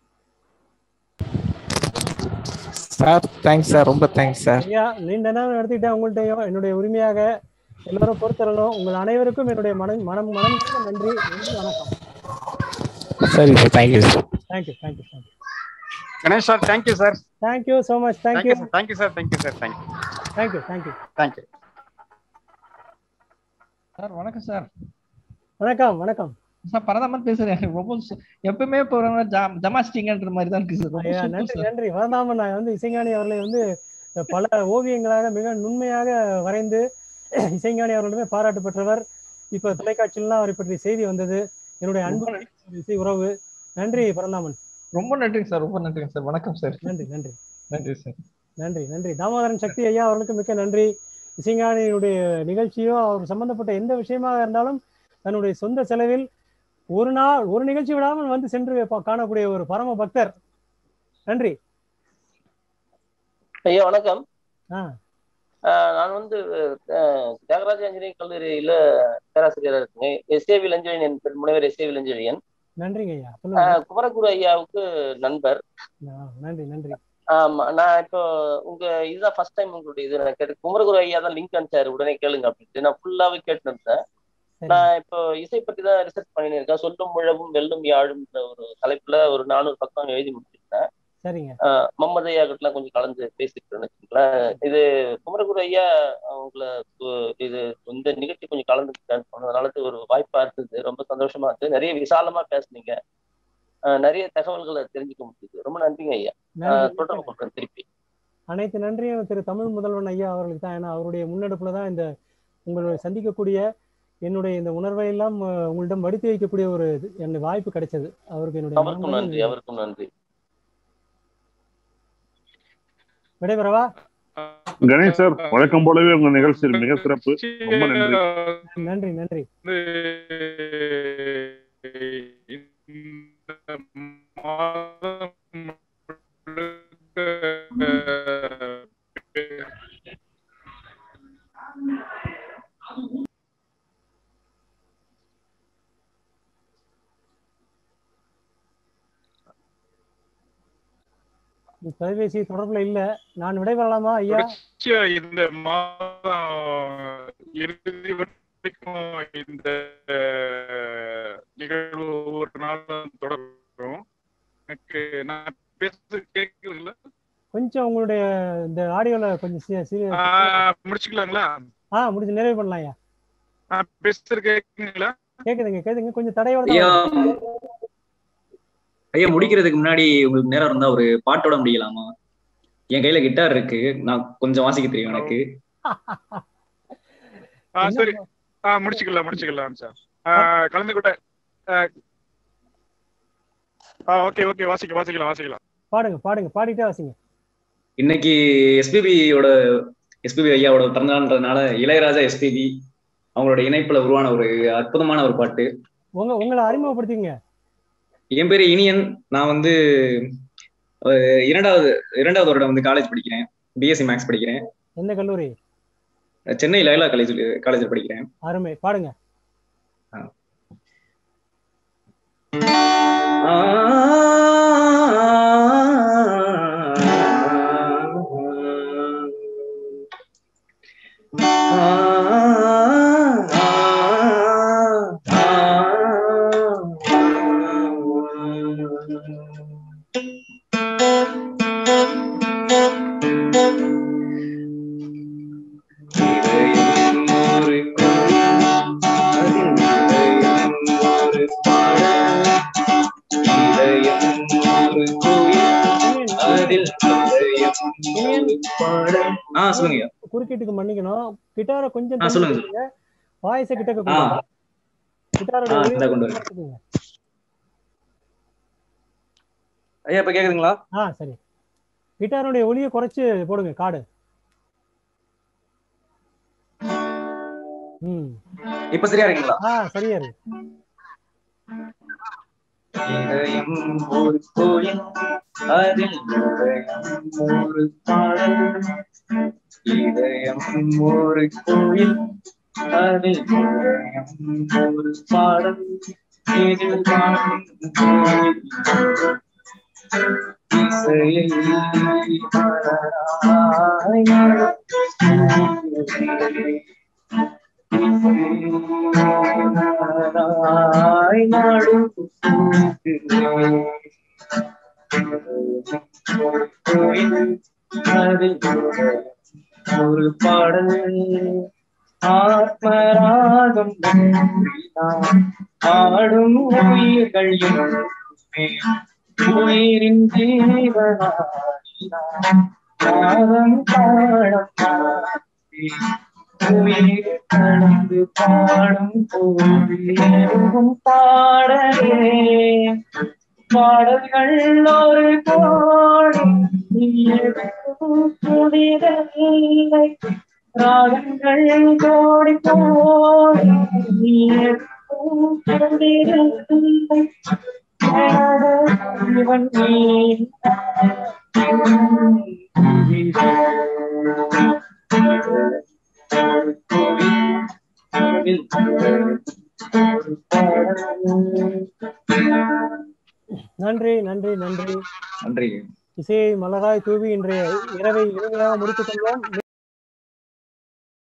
சார் தேங்க்ஸ் சார் ரொம்ப தேங்க்ஸ் சார் ஐயா நீண்ட நேரம் எடுத்துக்கிட்டேன் உங்கள்கிட்டயும் என்னுடைய உரிமையாக எல்லாரும் பொறுத்தரணும் உங்கள் அனைவருக்கும் என்னுடைய மனம் மனம் மனம் நன்றி நன்றி வணக்கம் சரி sir thank you sir thank you thank you thank you Ganesh sir thank you sir thank you so much thank you thank you sir thank you sir thank you thank you thank you thank you sir வணக்கம் சார் வணக்கம் வணக்கம் சார் பரதாமன் பேசுறேன் எனக்கு ரொம்ப சு- எப்பவுமே போறவங்க ஜா- ஜமாஸ்டிங்கன்ற மாதிரி தான் இருக்கு சார் ரொம்ப ஐயா சூப்பர் நன்றி சார் நன்றி வரதாமன் நான் வந்து இசைஞானி அவர்களை வந்து பல ஓவியங்களாக மிக நுண்மையாக வரைந்து இசைஞானி அவர்களிடமே பாராட்டு பெற்றவர் இப்ப தொலைக்காட்சியிலாம் அவரை பற்றி செய்தி வந்தது என்னுடைய அன்பு ரொம்ப இசை உறவு நன்றி பரந்தாமன் ரொம்ப நன்றிங்க சார் ரொம்ப நன்றிங்க சார் வணக்கம் சார் நன்றி நன்றி நன்றி சார் நன்றி நன்றி தாமோதரன் சக்தி ஐயா அவர்களுக்கு மிக்க நன்றி இசைஞானியினுடைய நிகழ்ச்சியோ அவர் சம்பந்தப்பட்ட எந்த விஷயமாக இருந்தாலும் தன்னுடைய சொந்த செலவில் ஒரு நாள் ஒரு நிகழ்ச்சி விடாமல் வந்து சென்று பா- காணக்கூடிய ஒரு பரம பக்தர் நன்றி ஐயா வணக்கம் ஆ ஆஹ் நான் வந்து அஹ், தியாகராஜ இன்ஜினியரிங் கல்லூரியில பேராசிரியராக இருக்கேங்க எஸ்ஏவி லஞ்சலியன் என் பேர் முனைவர் எஸ்ஏவி லஞ்சலியன் நன்றிங்க ஐயா சொல்லுங்க ஆஹ், குமரகுரு ஐயாவுக்கு நண்பர் ஆ, நன்றி நன்றி ஆமா நான் இப்போ உங்க இதுதான் ஃபர்ஸ்ட் டைம் உங்களுடைய இது நான் கேட்டு குமரகுரு ஐயா தான் லிங்க் அனுப்பிச்சாரு உடனே கேளுங்க அப்படின்ட்டு நான் ஃபுல்லாவே கேட்டு இருந்தேன் சரி நான் இப்போ இசை பத்தி தான் ரிசர்ச் பண்ணிட்டு இருக்கேன் சொல்லும் முழவும் வெல்லும் யாழும்ன்ற ஒரு தலைப்புல ஒரு நானூறு பக்கம் எழுதி முடிச்சிருக்கேன் சரிங்க ஆஹ் மம்மது ஐயா கிட்டலாம் கொஞ்சம் கலந்து பேசிட்டு வச்சுங்களேன் இது குமரகுரு ஐயா அவங்கள கு- இது இந்த நிகழ்ச்சி கொஞ்சம் கலந்துக்கிட்டேன்னு சொன்னதுனால இது ஒரு வாய்ப்பா இருந்தது ரொம்ப சந்தோஷமா இருந்தது நிறைய விசாலமா பேசுனீங்க ஆஹ் நிறைய தகவல்களை தெரிஞ்சுக்க முடியுது ரொம்ப நன்றிங்க ஐயா ஆஹ் நன்றி தொடர்பு கொள்றேன் திருப்பி அனைத்து நன்றியும் திரு தமிழ் முதல்வன் ஐயா அவர்களுக்கு தான் ஏன்னா அவருடைய முன்னெடுப்புல தான் இந்த உங்களுடைய சந்திக்கக்கூடிய என்னுடைய இந்த உணர்வை எல்லாம் அஹ், உங்களிடம் வடித்து வைக்கக்கூடிய ஒரு இது- எனக்கு வாய்ப்பு கிடைச்சது அவருக்கு என்னுடைய அவருக்கும் மனமார்ந்த நன்றி அவருக்கும் நன்றி விடைபெறவா கணேஷ் சார் வழக்கம் போலவே உங்க நிகழ்ச்சி மிக சிறப்பு ரொம்ப நன்றி நன்றி நன்றி இந்த மாதம் முழுக்க இந்த தொலைபேசி தொடர்புல இல்ல நான் விடைபெறலாமா ஐயா தொடர்ச்சியா இந்த மாதம் இறுதி வரைக்கும் இந்த நிகழ்வு ஒவ்வொரு நாளும் தொடரும் எனக்கு நான் பேசுறது கேக்குதுங்களா கொஞ்சம் உங்களுடைய இந்த ஆடியோல கொஞ்சம் சி- சிறு ஆஹ் முடிச்சுக்கலாங்களா ஆ முடிஞ்சு நிறைவு பண்ணலாம் ஐயா நான் பேசுறது கேக்குதுங்களா கேக்குதுங்க கேக்குதுங்க கொஞ்சம் தடையோட ஐயா தான் வருது. ஐயா முடிக்கிறதுக்கு முன்னாடி உங்களுக்கு நேரம் இருந்தா ஒரு பாட்டோட முடிக்கலாமா என் கையில கிட்டார் இருக்கு நான் கொஞ்சம் வாசிக்க தெரியும் எனக்கு ஆ சரி ஆ முடிச்சுக்கலாம் முடிச்சுக்கலாம் சார் ஆஹ் கலந்துக்கிட்ட ஆ ஓகே ஓகே வாசிக்க வாசிக்கலாம் வாசிக்கலாம் பாடுங்க பாடுங்க பாடிட்டே வாசிங்க இன்னைக்கு எஸ்பிபியோட எஸ்பிபி ஐயாவோட பிறந்தநாள்ன்றதுனால இளையராஜா எஸ்பிபி அவங்களோட இணைப்புல உருவான ஒரு அற்புதமான ஒரு பாட்டு உங்க உங்களை அறிமுகப்படுத்திங்க என் பேரு இனியன் நான் வந்து அஹ், இரண்டாவது இரண்டாவது வருடம் வந்து காலேஜ் படிக்கிறேன் பிஎஸ்சி மேக்ஸ் படிக்கிறேன் எந்த கல்லூரி சென்னை லைலா காலேஜ் காலேஜில் படிக்கிறேன் அருமை பாடுங்க ஆ சொல்லுங்க குறுக்கீட்டுக்கு மன்னிக்கணும் கிட்டாரை கொஞ்சம் ஆ, சொல்லுங்க. வாய்ஸ கிட்டக்க ஆ கொண்டு கிட்டாரோட ஆ, ஒலி இந்தா கொண்டு வரேன். குறைச்சுக்குங்க. ஐயா இப்ப கேக்குதுங்களா ஆ சரி கிட்டாருடைய ஒலியை குறைச்சு போடுங்க காடு ம் இப்ப சரியா இருக்குங்களா ஆ சரியா இருக்கு இதயம் ஒரு கோயில் அதில் இதயம் ஒரு பாடல் இதயம் ஒரு கோயில் அதில் இதயம் ஒரு பாடல் இதில் பாடும் கோயில் இசையை மலராய் மலராய் நாடும் ஒரு பாடல் ஆத்மராகம் நான் ஆடும் உயிர்கள் என்றுமே உயிரின் ஜீவனாடினான் பாதம் பாடம் உயிர் கடந்து பாடும் போதும் பாடலே பாடல்கள் ஒரு கோடி புதிதல்லை ராகங்கள் கோடி கோடி புதிதல்லை இவன் நீ நன்றி நன்றி நன்றி நன்றி இசையை மலராய் தூவி இன்றைய இரவை இனிமையாக முடித்துக் கொள்வோம்